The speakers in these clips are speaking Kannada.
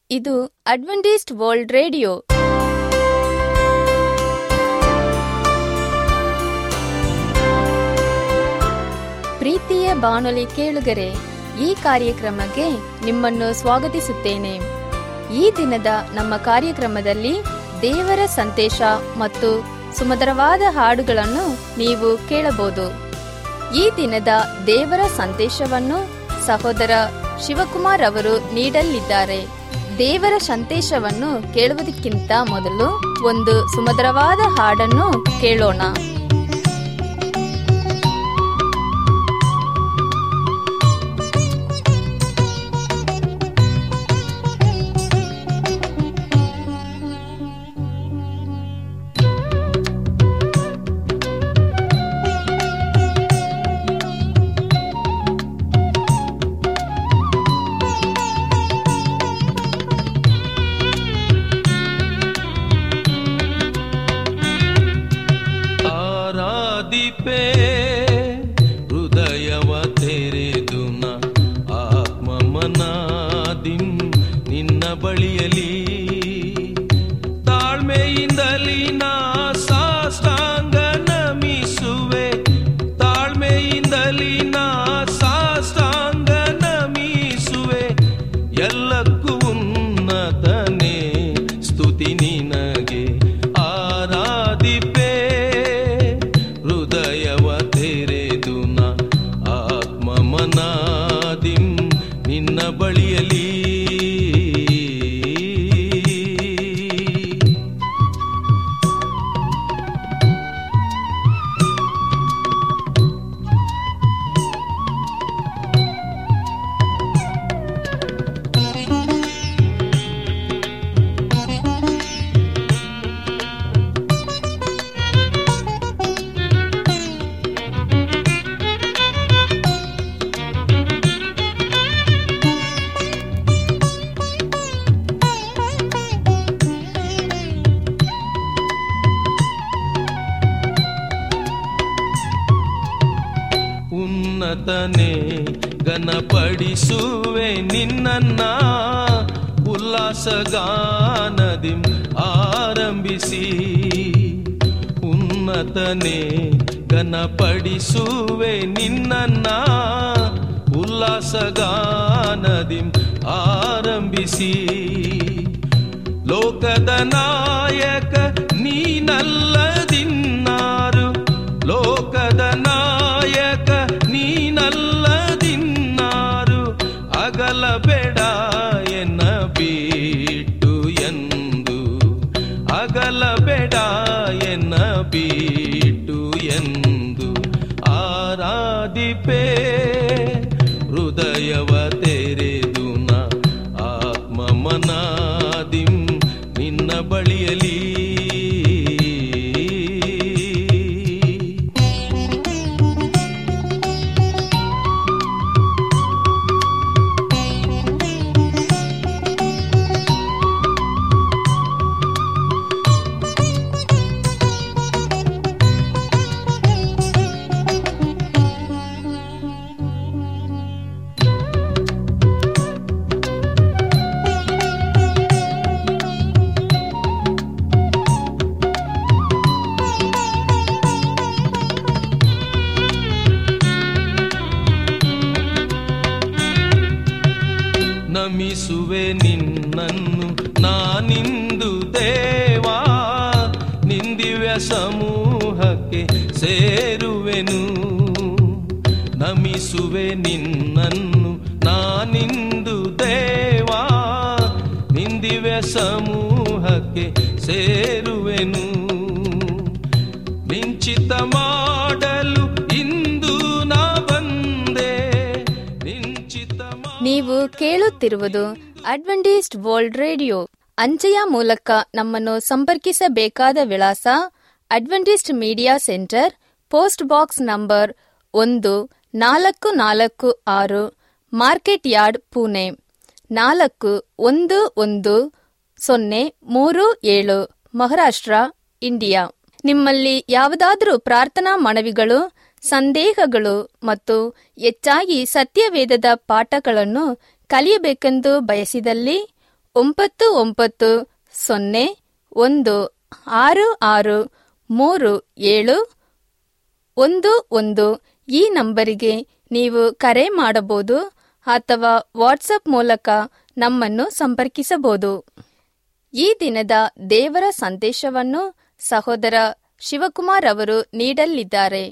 ಇದು ಅಡ್ವೆಂಟಿಸ್ಟ್ ವರ್ಲ್ಡ್ ರೇಡಿಯೋ ಪ್ರೀತಿಯ ಬಾನುಲಿ ಕೇಳುಗರೆ ಈ ಕಾರ್ಯಕ್ರಮಕ್ಕೆ ನಿಮ್ಮನ್ನು ಸ್ವಾಗತಿಸುತ್ತೇನೆ ಈ ದಿನದ ನಮ್ಮ ಕಾರ್ಯಕ್ರಮದಲ್ಲಿ ದೇವರ ಸಂದೇಶ ಮತ್ತು ಸುಮಧುರವಾದ ಹಾಡುಗಳನ್ನು ನೀವು ಕೇಳಬಹುದು ಈ ದಿನದ ದೇವರ ಸಂದೇಶವನ್ನು ಸಹೋದರ ಶಿವಕುಮಾರ್ ಅವರು ನೀಡಲಿದ್ದಾರೆ ದೇವರ ಸಂದೇಶವನ್ನು ಕೇಳುವುದಕ್ಕಿಂತ ಮೊದಲು ಒಂದು ಸುಮಧುರವಾದ ಹಾಡನ್ನು ಕೇಳೋಣ ಆರಾಧಿಪೆ ಹೃದಯವ ತೆರೆದು ನ ಆತ್ಮಮನಾದಿಂ ನಿನ್ನ ಬಳಿಯಲಿ ತಾಳ್ಮೆಯಿಂದಲಿ ನಾ ಸಾಷ್ಟಾಂಗ ನಮಿಸುವೆ ತಾಳ್ಮೆಯಿಂದಲಿ ನಾ ಸಾಷ್ಟಾಂಗ ನಮಿಸುವೆ ಎಲ್ಲಕ್ಕೂ ಉನ್ನತನೇ ಸ್ತುತಿ ನಿನಗೆ ಆರಾಧಿಪೆ ಹೃದಯವ ತೆರೆದು ನ ಆತ್ಮಮನಾದಿಂ ನಿನ್ನ ಬಳಿಯಲಿ ಉನ್ನತನೇ ಘನಪಡಿಸುವೆ ನಿನ್ನನ್ನ ಉಲ್ಲಾಸಗಾನದಿ ಆರಂಭಿಸಿ ಉನ್ನತನೇ ಘನಪಡಿಸುವೆ ನಿನ್ನನ್ನ ಉಲ್ಲಾಸಗಾನದಿ ಆರಂಭಿಸಿ ಲೋಕದ ನಾಯಕ ನೀನಲ್ಲದಿನ್ನಾರು ಲೋಕದ ನಾಯಕ ನೀನಲ್ಲದಿನ್ನಾರು ಅಗಲಬೇಡ ಎನ್ನ ಬಿಟ್ಟು ಎಂದು ಅಗಲಬೇಡ ಎನ್ನ ಬಿಟ್ಟು ಎಂದು ಆರಾಧಿಪೇ ಹೃದಯವ ತೆರೆದು ನ ಆತ್ಮಮನಾದಿಂ ನಿನ್ನ ಬಳಿಯಲಿ ನಮಿಸುವೆ ನಿನ್ನನ್ನು ನಾನಿಂದು ದೇವಾ ನಿಂದಿವ್ಯ ಸಮೂಹಕ್ಕೆ ಸೇರುವೆನು ನಮಿಸುವೆ ನಿನ್ನನ್ನು ನಾನಿಂದು ದೇವಾ ನಿಂದಿವ್ಯ ಸಮೂಹಕ್ಕೆ ಸೇರುವೆನು ನಿಂಚಿತ ಮಾಡಲು ಇಂದು ನಾ ಬಂದೆ ನಿಂಚಿತ ಮಾ- ನೀವು ಕೇಳುತ್ತಿರುವುದು ಅಡ್ವೆಂಟಿಸ್ಟ್ ವರ್ಲ್ಡ್ ರೇಡಿಯೋ ಅಂಚೆಯ ಮೂಲಕ ನಮ್ಮನ್ನು ಸಂಪರ್ಕಿಸಬೇಕಾದ ವಿಳಾಸ Adventist media centre post box number ಒಂದು ನಾಲ್ಕು ನಾಲ್ಕು ಆರು ಮಾರ್ಕೆಟ್ ಯಾರ್ಡ್ ಪುಣೆ ನಾಲ್ಕು ಒಂದು ಒಂದು ಸೊನ್ನೆ ಮೂರು ಏಳು ಮಹಾರಾಷ್ಟ್ರ ಇಂಡಿಯಾ ನಿಮ್ಮಲ್ಲಿ ಯಾವುದಾದರೂ ಪ್ರಾರ್ಥನಾ ಮನವಿಗಳು ಸಂದೇಹಗಳು ಮತ್ತು ಹೆಚ್ಚಾಗಿ ಸತ್ಯವೇದದ ಪಾಠಗಳನ್ನು ಕಲಿಯಬೇಕೆಂದು ಬಯಸಿದಲ್ಲಿ ಒಂಬತ್ತು ಒಂಬತ್ತು ಸೊನ್ನೆ ಒಂದು ಆರು ಆರು ಮೂರು ಏಳು ಒಂದು ಒಂದು ಈ ನಂಬರಿಗೆ ನೀವು ಕರೆ ಮಾಡಬಹುದು ಅಥವಾ ವಾಟ್ಸಪ್ ಮೂಲಕ ನಮ್ಮನ್ನು ಸಂಪರ್ಕಿಸಬಹುದು ಈ ದಿನದ ದೇವರ ಸಂದೇಶವನ್ನು ಸಹೋದರ ಶಿವಕುಮಾರ್ ಅವರು ನೀಡಲಿದ್ದಾರೆ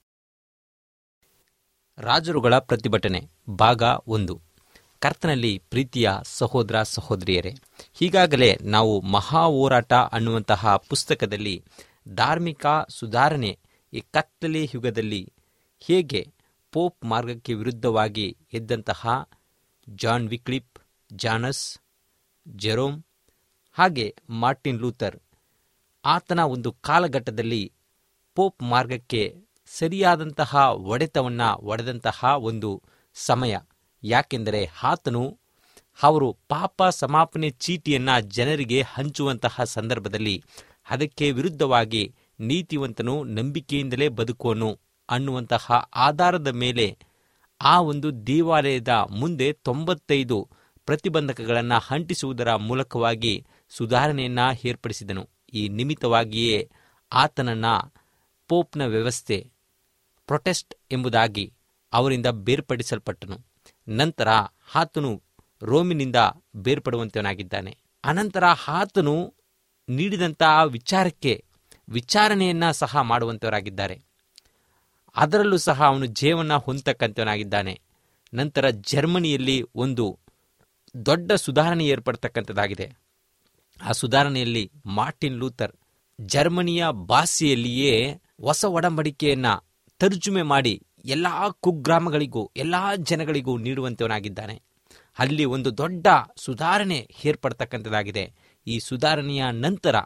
ರಾಜರುಗಳ ಪ್ರತಿಭಟನೆ ಭಾಗ ಒಂದು ಕರ್ತನಲ್ಲಿ ಪ್ರೀತಿಯ ಸಹೋದರ ಸಹೋದರಿಯರೇ ಈಗಾಗಲೇ ನಾವು ಮಹಾ ಹೋರಾಟ ಅನ್ನುವಂತಹ ಪುಸ್ತಕದಲ್ಲಿ ಧಾರ್ಮಿಕ ಸುಧಾರಣೆ ಈ ಕತ್ತಲೆ ಯುಗದಲ್ಲಿ ಹೇಗೆ ಪೋಪ್ ಮಾರ್ಗಕ್ಕೆ ವಿರುದ್ಧವಾಗಿ ಎದ್ದಂತಹ ಜಾನ್ ವಿಕ್ಲಿಪ್ ಜಾನಸ್ ಜೆರೋಮ್ ಹಾಗೆ ಮಾರ್ಟಿನ್ ಲೂಥರ್ ಆತನ ಒಂದು ಕಾಲಘಟ್ಟದಲ್ಲಿ ಪೋಪ್ ಮಾರ್ಗಕ್ಕೆ ಸರಿಯಾದಂತಹ ಹೊಡೆತವನ್ನು ಹೊಡೆದಂತಹ ಒಂದು ಸಮಯ ಯಾಕೆಂದರೆ ಆತನು ಅವರು ಪಾಪ ಸಮಾಪನೆ ಚೀಟಿಯನ್ನು ಜನರಿಗೆ ಹಂಚುವಂತಹ ಸಂದರ್ಭದಲ್ಲಿ ಅದಕ್ಕೆ ವಿರುದ್ಧವಾಗಿ ನೀತಿವಂತನು ನಂಬಿಕೆಯಿಂದಲೇ ಬದುಕುವನು ಅನ್ನುವಂತಹ ಆಧಾರದ ಮೇಲೆ ಆ ಒಂದು ದೇವಾಲಯದ ಮುಂದೆ ತೊಂಬತ್ತೈದು ಪ್ರತಿಬಂಧಕಗಳನ್ನು ಅಂಟಿಸುವುದರ ಮೂಲಕವಾಗಿ ಸುಧಾರಣೆಯನ್ನು ಏರ್ಪಡಿಸಿದನು ಈ ನಿಮಿತ್ತವಾಗಿಯೇ ಆತನನ್ನ ಪೋಪ್ನ ವ್ಯವಸ್ಥೆ ಪ್ರೊಟೆಸ್ಟ್ ಎಂಬುದಾಗಿ ಅವರಿಂದ ಬೇರ್ಪಡಿಸಲ್ಪಟ್ಟನು ನಂತರ ಆತನು ರೋಮಿನಿಂದ ಬೇರ್ಪಡುವಂತವನಾಗಿದ್ದಾನೆ ಅನಂತರ ಆತನು ನೀಡಿದಂತಹ ವಿಚಾರಕ್ಕೆ ವಿಚಾರಣೆಯನ್ನ ಸಹ ಮಾಡುವಂತವರಾಗಿದ್ದಾರೆ ಅದರಲ್ಲೂ ಸಹ ಅವನು ಜೇವನ್ನ ಹೊಂದತಕ್ಕಂಥವನಾಗಿದ್ದಾನೆ ನಂತರ ಜರ್ಮನಿಯಲ್ಲಿ ಒಂದು ದೊಡ್ಡ ಸುಧಾರಣೆ ಏರ್ಪಡ್ತಕ್ಕಂಥದ್ದಾಗಿದೆ ಆ ಸುಧಾರಣೆಯಲ್ಲಿ ಮಾರ್ಟಿನ್ ಲೂಥರ್ ಜರ್ಮನಿಯ ಭಾಷೆಯಲ್ಲಿಯೇ ಹೊಸ ಒಡಂಬಡಿಕೆಯನ್ನ ತರ್ಜುಮೆ ಮಾಡಿ ಎಲ್ಲಾ ಕುಗ್ರಾಮಗಳಿಗೂ ಎಲ್ಲಾ ಜನಗಳಿಗೂ ನೀಡುವಂತವನಾಗಿದ್ದಾನೆ ಅಲ್ಲಿ ಒಂದು ದೊಡ್ಡ ಸುಧಾರಣೆ ಏರ್ಪಡ್ತಕ್ಕಂಥದ್ದಾಗಿದೆ ಈ ಸುಧಾರಣೆಯ ನಂತರ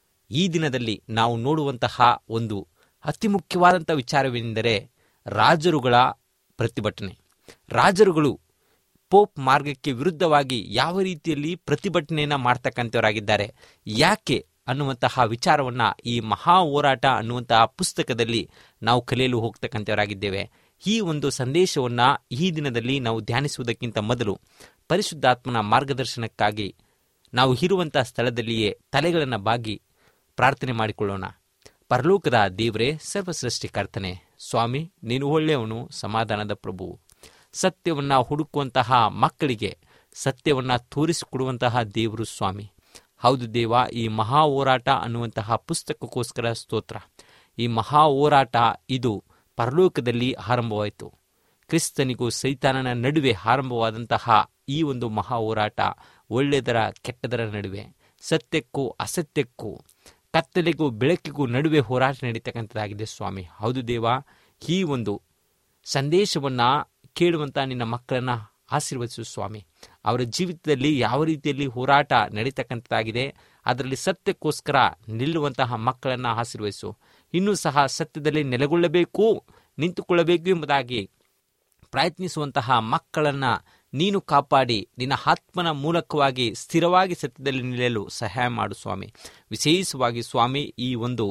ಈ ದಿನದಲ್ಲಿ ನಾವು ನೋಡುವಂತಹ ಒಂದು ಅತಿ ಮುಖ್ಯವಾದಂಥ ವಿಚಾರವೆಂದರೆ ರಾಜರುಗಳ ಪ್ರತಿಭಟನೆ ರಾಜರುಗಳು ಪೋಪ್ ಮಾರ್ಗಕ್ಕೆ ವಿರುದ್ಧವಾಗಿ ಯಾವ ರೀತಿಯಲ್ಲಿ ಪ್ರತಿಭಟನೆಯನ್ನ ಮಾಡ್ತಕ್ಕಂಥವರಾಗಿದ್ದಾರೆ ಯಾಕೆ ಅನ್ನುವಂತಹ ವಿಚಾರವನ್ನ ಈ ಮಹಾ ಹೋರಾಟ ಅನ್ನುವಂತಹ ಪುಸ್ತಕದಲ್ಲಿ ನಾವು ಕಲಿಯಲು ಹೋಗ್ತಕ್ಕಂಥವರಾಗಿದ್ದೇವೆ ಈ ಒಂದು ಸಂದೇಶವನ್ನ ಈ ದಿನದಲ್ಲಿ ನಾವು ಧ್ಯಾನಿಸುವುದಕ್ಕಿಂತ ಮೊದಲು ಪರಿಶುದ್ಧಾತ್ಮನ ಮಾರ್ಗದರ್ಶನಕ್ಕಾಗಿ ನಾವು ಇರುವಂತಹ ಸ್ಥಳದಲ್ಲಿಯೇ ತಲೆಗಳನ್ನು ಬಾಗಿ ಪ್ರಾರ್ಥನೆ ಮಾಡಿಕೊಳ್ಳೋಣ ಪರಲೋಕದ ದೇವರೇ ಸರ್ವಸೃಷ್ಟಿಕರ್ತನೆ ಸ್ವಾಮಿ ನೀನು ಒಳ್ಳೆಯವನು ಸಮಾಧಾನದ ಪ್ರಭುವು ಸತ್ಯವನ್ನ ಹುಡುಕುವಂತಹ ಮಕ್ಕಳಿಗೆ ಸತ್ಯವನ್ನ ತೋರಿಸಿಕೊಡುವಂತಹ ದೇವರು ಸ್ವಾಮಿ ಹೌದು ದೇವ ಈ ಮಹಾ ಹೋರಾಟ ಅನ್ನುವಂತಹ ಪುಸ್ತಕಕ್ಕೋಸ್ಕರ ಸ್ತೋತ್ರ ಈ ಮಹಾ ಹೋರಾಟ ಇದು ಪರಲೋಕದಲ್ಲಿ ಆರಂಭವಾಯಿತು ಕ್ರಿಸ್ತನಿಗೂ ಸೈತಾನನ ನಡುವೆ ಆರಂಭವಾದಂತಹ ಈ ಒಂದು ಮಹಾ ಹೋರಾಟ ಒಳ್ಳೆಯದರ ಕೆಟ್ಟದರ ನಡುವೆ ಸತ್ಯಕ್ಕೂ ಅಸತ್ಯಕ್ಕೂ ಕತ್ತಲೆಗೂ ಬೆಳಕಿಗೂ ನಡುವೆ ಹೋರಾಟ ನಡೀತಕ್ಕಂಥದ್ದಾಗಿದೆ ಸ್ವಾಮಿ ಹೌದು ದೇವ ಈ ಒಂದು ಸಂದೇಶವನ್ನ ಕೇಳುವಂತ ನಿನ್ನ ಮಕ್ಕಳನ್ನ ಆಶೀರ್ವದಿಸು ಸ್ವಾಮಿ ಅವರ ಜೀವಿತದಲ್ಲಿ ಯಾವ ರೀತಿಯಲ್ಲಿ ಹೋರಾಟ ನಡೀತಕ್ಕಂಥದ್ದಾಗಿದೆ ಅದರಲ್ಲಿ ಸತ್ಯಕ್ಕೋಸ್ಕರ ನಿಲ್ಲುವಂತಹ ಮಕ್ಕಳನ್ನ ಆಶೀರ್ವದಿಸು ಇನ್ನೂ ಸಹ ಸತ್ಯದಲ್ಲಿ ನೆಲೆಗೊಳ್ಳಬೇಕು ನಿಂತುಕೊಳ್ಳಬೇಕು ಎಂಬುದಾಗಿ ಪ್ರಯತ್ನಿಸುವಂತಹ ಮಕ್ಕಳನ್ನ ನೀನು ಕಾಪಾಡಿ ನಿನ್ನ ಆತ್ಮನ ಮೂಲಕವಾಗಿ ಸ್ಥಿರವಾಗಿ ಸತ್ಯದಲ್ಲಿ ನಿಲ್ಲಲು ಸಹಾಯ ಮಾಡು ಸ್ವಾಮಿ ವಿಶೇಷವಾಗಿ ಸ್ವಾಮಿ ಈ ಒಂದು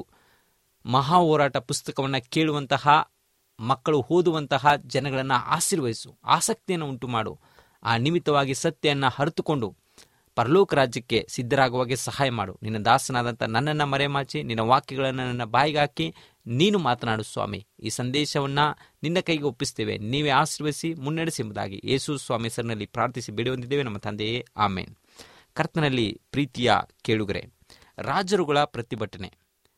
ಮಹಾ ಹೋರಾಟ ಪುಸ್ತಕವನ್ನು ಕೇಳುವಂತಹ ಮಕ್ಕಳು ಓದುವಂತಹ ಜನಗಳನ್ನು ಆಶೀರ್ವಹಿಸು ಆಸಕ್ತಿಯನ್ನು ಉಂಟು ಮಾಡು ಆ ನಿಮಿತ್ತವಾಗಿ ಸತ್ಯವನ್ನು ಹರಿತುಕೊಂಡು ಪರಲೋಕ ರಾಜ್ಯಕ್ಕೆ ಸಿದ್ಧರಾಗುವಾಗೆ ಸಹಾಯ ಮಾಡು ನಿನ್ನ ದಾಸನಾದಂಥ ನನ್ನನ್ನು ಮರೆಮಾಚಿ ನಿನ್ನ ವಾಕ್ಯಗಳನ್ನು ನನ್ನ ಬಾಯಿಗೆ ಹಾಕಿ ನೀನು ಮಾತನಾಡು ಸ್ವಾಮಿ ಈ ಸಂದೇಶವನ್ನ ನಿನ್ನ ಕೈಗೆ ಒಪ್ಪಿಸ್ತೇವೆ ನೀವೇ ಆಶೀರ್ವದಿಸಿ ಮುನ್ನಡೆಸಿ ಎಂಬುದಾಗಿ ಯೇಸು ಸ್ವಾಮಿ ಹೆಸರಿನಲ್ಲಿ ಪ್ರಾರ್ಥಿಸಿ ಬೇಡಿ ಹೊಂದಿದ್ದೇವೆ ನಮ್ಮ ತಂದೆಯೇ ಆಮೇನ್ ಕರ್ತನಲ್ಲಿ ಪ್ರೀತಿಯ ಕೇಳುಗರೆ ರಾಜರುಗಳ ಪ್ರತಿಭಟನೆ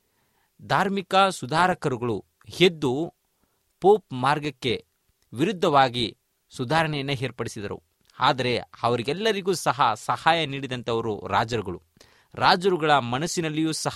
ಧಾರ್ಮಿಕ ಸುಧಾರಕರುಗಳು ಎದ್ದು ಪೋಪ್ ಮಾರ್ಗಕ್ಕೆ ವಿರುದ್ಧವಾಗಿ ಸುಧಾರಣೆಯನ್ನು ಏರ್ಪಡಿಸಿದರು ಆದರೆ ಅವರಿಗೆಲ್ಲರಿಗೂ ಸಹ ಸಹಾಯ ನೀಡಿದಂಥವರು ರಾಜರುಗಳು ರಾಜರುಗಳ ಮನಸ್ಸಿನಲ್ಲಿಯೂ ಸಹ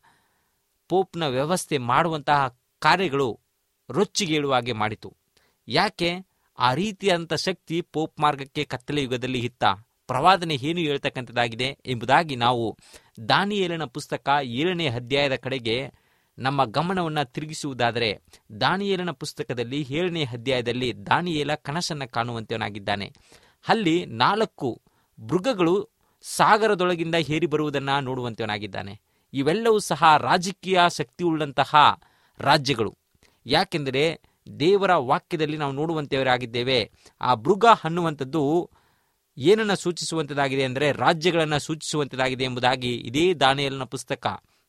ಪೋಪ್ನ ವ್ಯವಸ್ಥೆ ಮಾಡುವಂತಹ ಕಾರ್ಯಗಳು ರೊಚ್ಚಿಗೇಳುವ ಹಾಗೆ ಮಾಡಿತು ಯಾಕೆ ಆ ರೀತಿಯಾದಂಥ ಶಕ್ತಿ ಪೋಪ್ ಮಾರ್ಗಕ್ಕೆ ಕತ್ತಲೆ ಯುಗದಲ್ಲಿ ಇತ್ತ ಪ್ರವಾದನೆ ಏನು ಹೇಳ್ತಕ್ಕಂಥದ್ದಾಗಿದೆ ಎಂಬುದಾಗಿ ನಾವು ದಾನಿಯೇಲನ ಪುಸ್ತಕ ಏಳನೇ ಅಧ್ಯಾಯದ ಕಡೆಗೆ ನಮ್ಮ ಗಮನವನ್ನು ತಿರುಗಿಸುವುದಾದರೆ ದಾನಿಯೇಲನ ಪುಸ್ತಕದಲ್ಲಿ ಏಳನೇ ಅಧ್ಯಾಯದಲ್ಲಿ ದಾನಿಯೇಲ ಕನಸನ್ನು ಕಾಣುವಂತವನಾಗಿದ್ದಾನೆ ಅಲ್ಲಿ ನಾಲ್ಕು ಮೃಗಗಳು ಸಾಗರದೊಳಗಿಂದ ಹೇರಿ ಬರುವುದನ್ನು ನೋಡುವಂತವನಾಗಿದ್ದಾನೆ ಇವೆಲ್ಲವೂ ಸಹ ರಾಜಕೀಯ ಶಕ್ತಿಯುಳ್ಳಂತಹ ರಾಜ್ಯಗಳು ಯಾಕೆಂದರೆ ದೇವರ ವಾಕ್ಯದಲ್ಲಿ ನಾವು ನೋಡುವಂತೆಯವರಾಗಿದ್ದೇವೆ ಆ ಮೃಗ ಅನ್ನುವಂಥದ್ದು ಏನನ್ನ ಸೂಚಿಸುವಂಥದ್ದಾಗಿದೆ ಅಂದರೆ ರಾಜ್ಯಗಳನ್ನು ಸೂಚಿಸುವಂಥದ್ದಾಗಿದೆ ಎಂಬುದಾಗಿ ಇದೇ ದಾನಿಯಲ್ನ ಪುಸ್ತಕ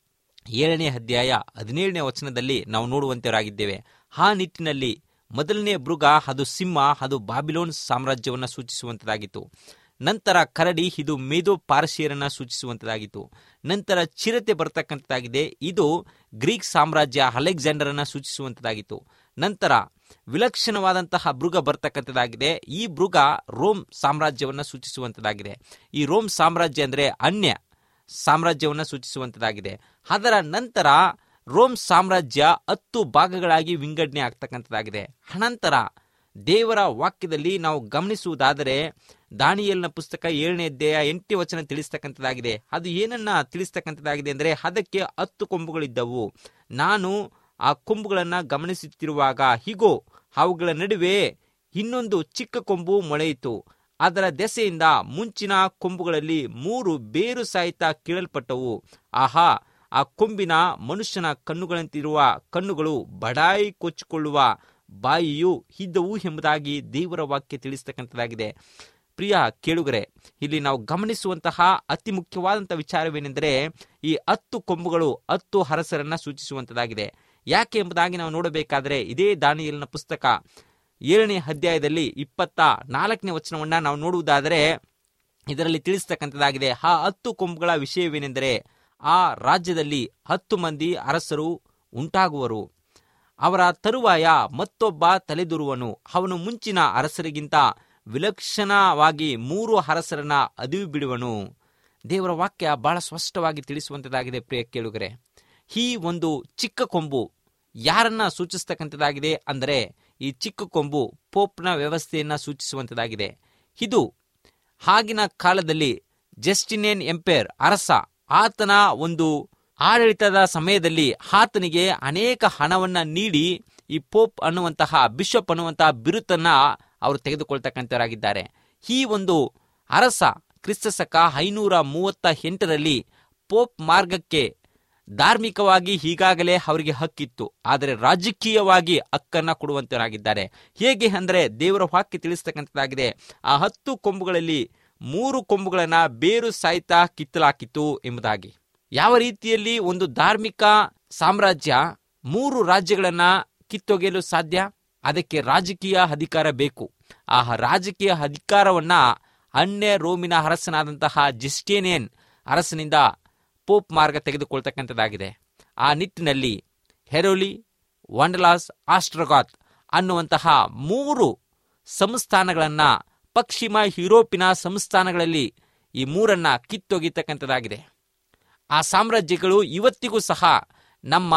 ಏಳನೇ ಅಧ್ಯಾಯ ಹದಿನೇಳನೇ ವಚನದಲ್ಲಿ ನಾವು ನೋಡುವಂತವರಾಗಿದ್ದೇವೆ ಆ ನಿಟ್ಟಿನಲ್ಲಿ ಮೊದಲನೇ ಮೃಗ ಅದು ಸಿಂಹ ಅದು ಬಾಬಿಲೋನ್ ಸಾಮ್ರಾಜ್ಯವನ್ನು ಸೂಚಿಸುವಂಥದ್ದಾಗಿತ್ತು ನಂತರ ಕರಡಿ ಇದು ಮೇದೋ ಪಾರ್ಸಿಯರನ್ನ ಸೂಚಿಸುವಂಥದ್ದಾಗಿತ್ತು ನಂತರ ಚಿರತೆ ಬರ್ತಕ್ಕಂಥದ್ದಾಗಿದೆ ಇದು ಗ್ರೀಕ್ ಸಾಮ್ರಾಜ್ಯ ಅಲೆಕ್ಸಾಂಡರನ್ನ ಸೂಚಿಸುವಂಥದ್ದಾಗಿತ್ತು ನಂತರ ವಿಲಕ್ಷಣವಾದಂತಹ ಮೃಗ ಬರ್ತಕ್ಕಂಥದ್ದಾಗಿದೆ ಈ ಮೃಗ ರೋಮ್ ಸಾಮ್ರಾಜ್ಯವನ್ನು ಸೂಚಿಸುವಂಥದ್ದಾಗಿದೆ ಈ ರೋಮ್ ಸಾಮ್ರಾಜ್ಯ ಅಂದರೆ ಅನ್ಯ ಸಾಮ್ರಾಜ್ಯವನ್ನು ಸೂಚಿಸುವಂಥದ್ದಾಗಿದೆ ಅದರ ನಂತರ ರೋಮ್ ಸಾಮ್ರಾಜ್ಯ ಹತ್ತು ಭಾಗಗಳಾಗಿ ವಿಂಗಡಣೆ ಆಗ್ತಕ್ಕಂಥದ್ದಾಗಿದೆ ಅನಂತರ ದೇವರ ವಾಕ್ಯದಲ್ಲಿ ನಾವು ಗಮನಿಸುವುದಾದರೆ ದಾನಿಯಲ್ನ ಪುಸ್ತಕ ಏಳನೇ ಅಧ್ಯಾಯ ಎಂಟನೇ ವಚನ ತಿಳಿಸ್ತಕ್ಕಂಥದ್ದಾಗಿದೆ ಅದು ಏನನ್ನ ತಿಳಿಸ್ತಕ್ಕಂಥದ್ದಾಗಿದೆ ಅಂದರೆ ಅದಕ್ಕೆ ಹತ್ತು ಕೊಂಬುಗಳಿದ್ದವು ನಾನು ಆ ಕೊಂಬುಗಳನ್ನು ಗಮನಿಸುತ್ತಿರುವಾಗ ಹೀಗೋ ಅವುಗಳ ನಡುವೆ ಇನ್ನೊಂದು ಚಿಕ್ಕ ಕೊಂಬು ಮೊಳೆಯಿತು ಅದರ ದೆಸೆಯಿಂದ ಮುಂಚಿನ ಕೊಂಬುಗಳಲ್ಲಿ ಮೂರು ಬೇರು ಸಹಿತ ಕೀಳಲ್ಪಟ್ಟವು ಆಹಾ ಆ ಕೊಂಬಿನ ಮನುಷ್ಯನ ಕಣ್ಣುಗಳಂತಿರುವ ಕಣ್ಣುಗಳು ಬಡಾಯಿ ಕೊಚ್ಚಿಕೊಳ್ಳುವ ಬಾಯಿಯು ಇದ್ದವು ಎಂಬುದಾಗಿ ದೇವರ ವಾಕ್ಯ ತಿಳಿಸ್ತಕ್ಕಂಥದ್ದಾಗಿದೆ ಪ್ರಿಯ ಕೇಳುಗರೆ ಇಲ್ಲಿ ನಾವು ಗಮನಿಸುವಂತಹ ಅತಿ ಮುಖ್ಯವಾದಂತಹ ವಿಚಾರವೇನೆಂದರೆ ಈ ಹತ್ತು ಕೊಂಬುಗಳು ಹತ್ತು ಹರಸರನ್ನ ಸೂಚಿಸುವಂತದ್ದಾಗಿದೆ ಯಾಕೆ ಎಂಬುದಾಗಿ ನಾವು ನೋಡಬೇಕಾದ್ರೆ ಇದೇ ದಾನಿಯಲ್ನ ಪುಸ್ತಕ ಏಳನೇ ಅಧ್ಯಾಯದಲ್ಲಿ ಇಪ್ಪತ್ತ ನಾಲ್ಕನೇ ವಚನವನ್ನ ನಾವು ನೋಡುವುದಾದರೆ ಇದರಲ್ಲಿ ತಿಳಿಸ್ತಕ್ಕಂಥದ್ದಾಗಿದೆ ಆ ಹತ್ತು ಕೊಂಬುಗಳ ವಿಷಯವೇನೆಂದರೆ ಆ ರಾಜ್ಯದಲ್ಲಿ ಹತ್ತು ಮಂದಿ ಅರಸರು ಉಂಟಾಗುವರು ಅವರ ತರುವಾಯ ಮತ್ತೊಬ್ಬ ತಲೆದೂರುವನು ಅವನು ಮುಂಚಿನ ಅರಸರಿಗಿಂತ ವಿಲಕ್ಷಣವಾಗಿ ಮೂರು ಅರಸರನ್ನ ಅದುವಿ ಬಿಡುವನು ದೇವರ ವಾಕ್ಯ ಬಹಳ ಸ್ಪಷ್ಟವಾಗಿ ತಿಳಿಸುವಂತದ್ದಾಗಿದೆ ಪ್ರಿಯ ಕೇಳುಗರೆ ಈ ಒಂದು ಚಿಕ್ಕ ಕೊಂಬು ಯಾರನ್ನ ಸೂಚಿಸ್ತಕ್ಕಂಥದ್ದಾಗಿದೆ ಅಂದರೆ ಈ ಚಿಕ್ಕ ಕೊಂಬು ಪೋಪ್ನ ವ್ಯವಸ್ಥೆಯನ್ನ ಸೂಚಿಸುವಂತದ್ದಾಗಿದೆ ಇದು ಆಗಿನ ಕಾಲದಲ್ಲಿ ಜಸ್ಟಿನೇನ್ ಎಂಪೈರ್ ಅರಸ ಆತನ ಒಂದು ಆಡಳಿತದ ಸಮಯದಲ್ಲಿ ಆತನಿಗೆ ಅನೇಕ ಹಣವನ್ನ ನೀಡಿ ಈ ಪೋಪ್ ಅನ್ನುವಂತಹ ಬಿಷಪ್ ಅನ್ನುವಂತಹ ಬಿರುತನ್ನ ಅವರು ತೆಗೆದುಕೊಳ್ತಕ್ಕಂಥವರಾಗಿದ್ದಾರೆ ಈ ಒಂದು ಅರಸ ಕ್ರಿಸ್ತಶಕ ಐನೂರ ಮೂವತ್ತ ಎಂಟರಲ್ಲಿ ಪೋಪ್ ಮಾರ್ಗಕ್ಕೆ ಧಾರ್ಮಿಕವಾಗಿ ಈಗಾಗಲೇ ಅವರಿಗೆ ಹಕ್ಕಿತ್ತು ಆದರೆ ರಾಜಕೀಯವಾಗಿ ಹಕ್ಕನ್ನ ಕೊಡುವಂತವರಾಗಿದ್ದಾರೆ ಹೇಗೆ ಅಂದರೆ ದೇವರ ವಾಕ್ಯ ತಿಳಿಸ್ತಕ್ಕಂಥದ್ದಾಗಿದೆ ಆ ಹತ್ತು ಕೊಂಬುಗಳಲ್ಲಿ ಮೂರು ಕೊಂಬುಗಳನ್ನ ಬೇರು ಸಾಯ್ತ ಕಿತ್ತಲಾಕಿತು ಎಂಬುದಾಗಿ ಯಾವ ರೀತಿಯಲ್ಲಿ ಒಂದು ಧಾರ್ಮಿಕ ಸಾಮ್ರಾಜ್ಯ ಮೂರು ರಾಜ್ಯಗಳನ್ನ ಕಿತ್ತೊಗೆಯಲು ಸಾಧ್ಯ ಅದಕ್ಕೆ ರಾಜಕೀಯ ಅಧಿಕಾರ ಬೇಕು ಆ ರಾಜಕೀಯ ಅಧಿಕಾರವನ್ನ ಅನ್ಯ ರೋಮಿನ ಅರಸನಾದಂತಹ ಜಿಸ್ಟೇನಿಯನ್ ಅರಸನಿಂದ ಪೋಪ್ ಮಾರ್ಗ ತೆಗೆದುಕೊಳ್ತಕ್ಕಂಥದ್ದಾಗಿದೆ ಆ ನಿಟ್ಟಿನಲ್ಲಿ ಹೆರೋಲಿ ವಂಡಲಾಸ್ ಆಸ್ಟ್ರಗಾತ್ ಅನ್ನುವಂತಹ ಮೂರು ಸಂಸ್ಥಾನಗಳನ್ನ ಪಶ್ಚಿಮ ಯುರೋಪಿನ ಸಂಸ್ಥಾನಗಳಲ್ಲಿ ಈ ಮೂರನ್ನ ಕಿತ್ತೊಗಿತಕ್ಕಂಥದ್ದಾಗಿದೆ ಆ ಸಾಮ್ರಾಜ್ಯಗಳು ಇವತ್ತಿಗೂ ಸಹ ನಮ್ಮ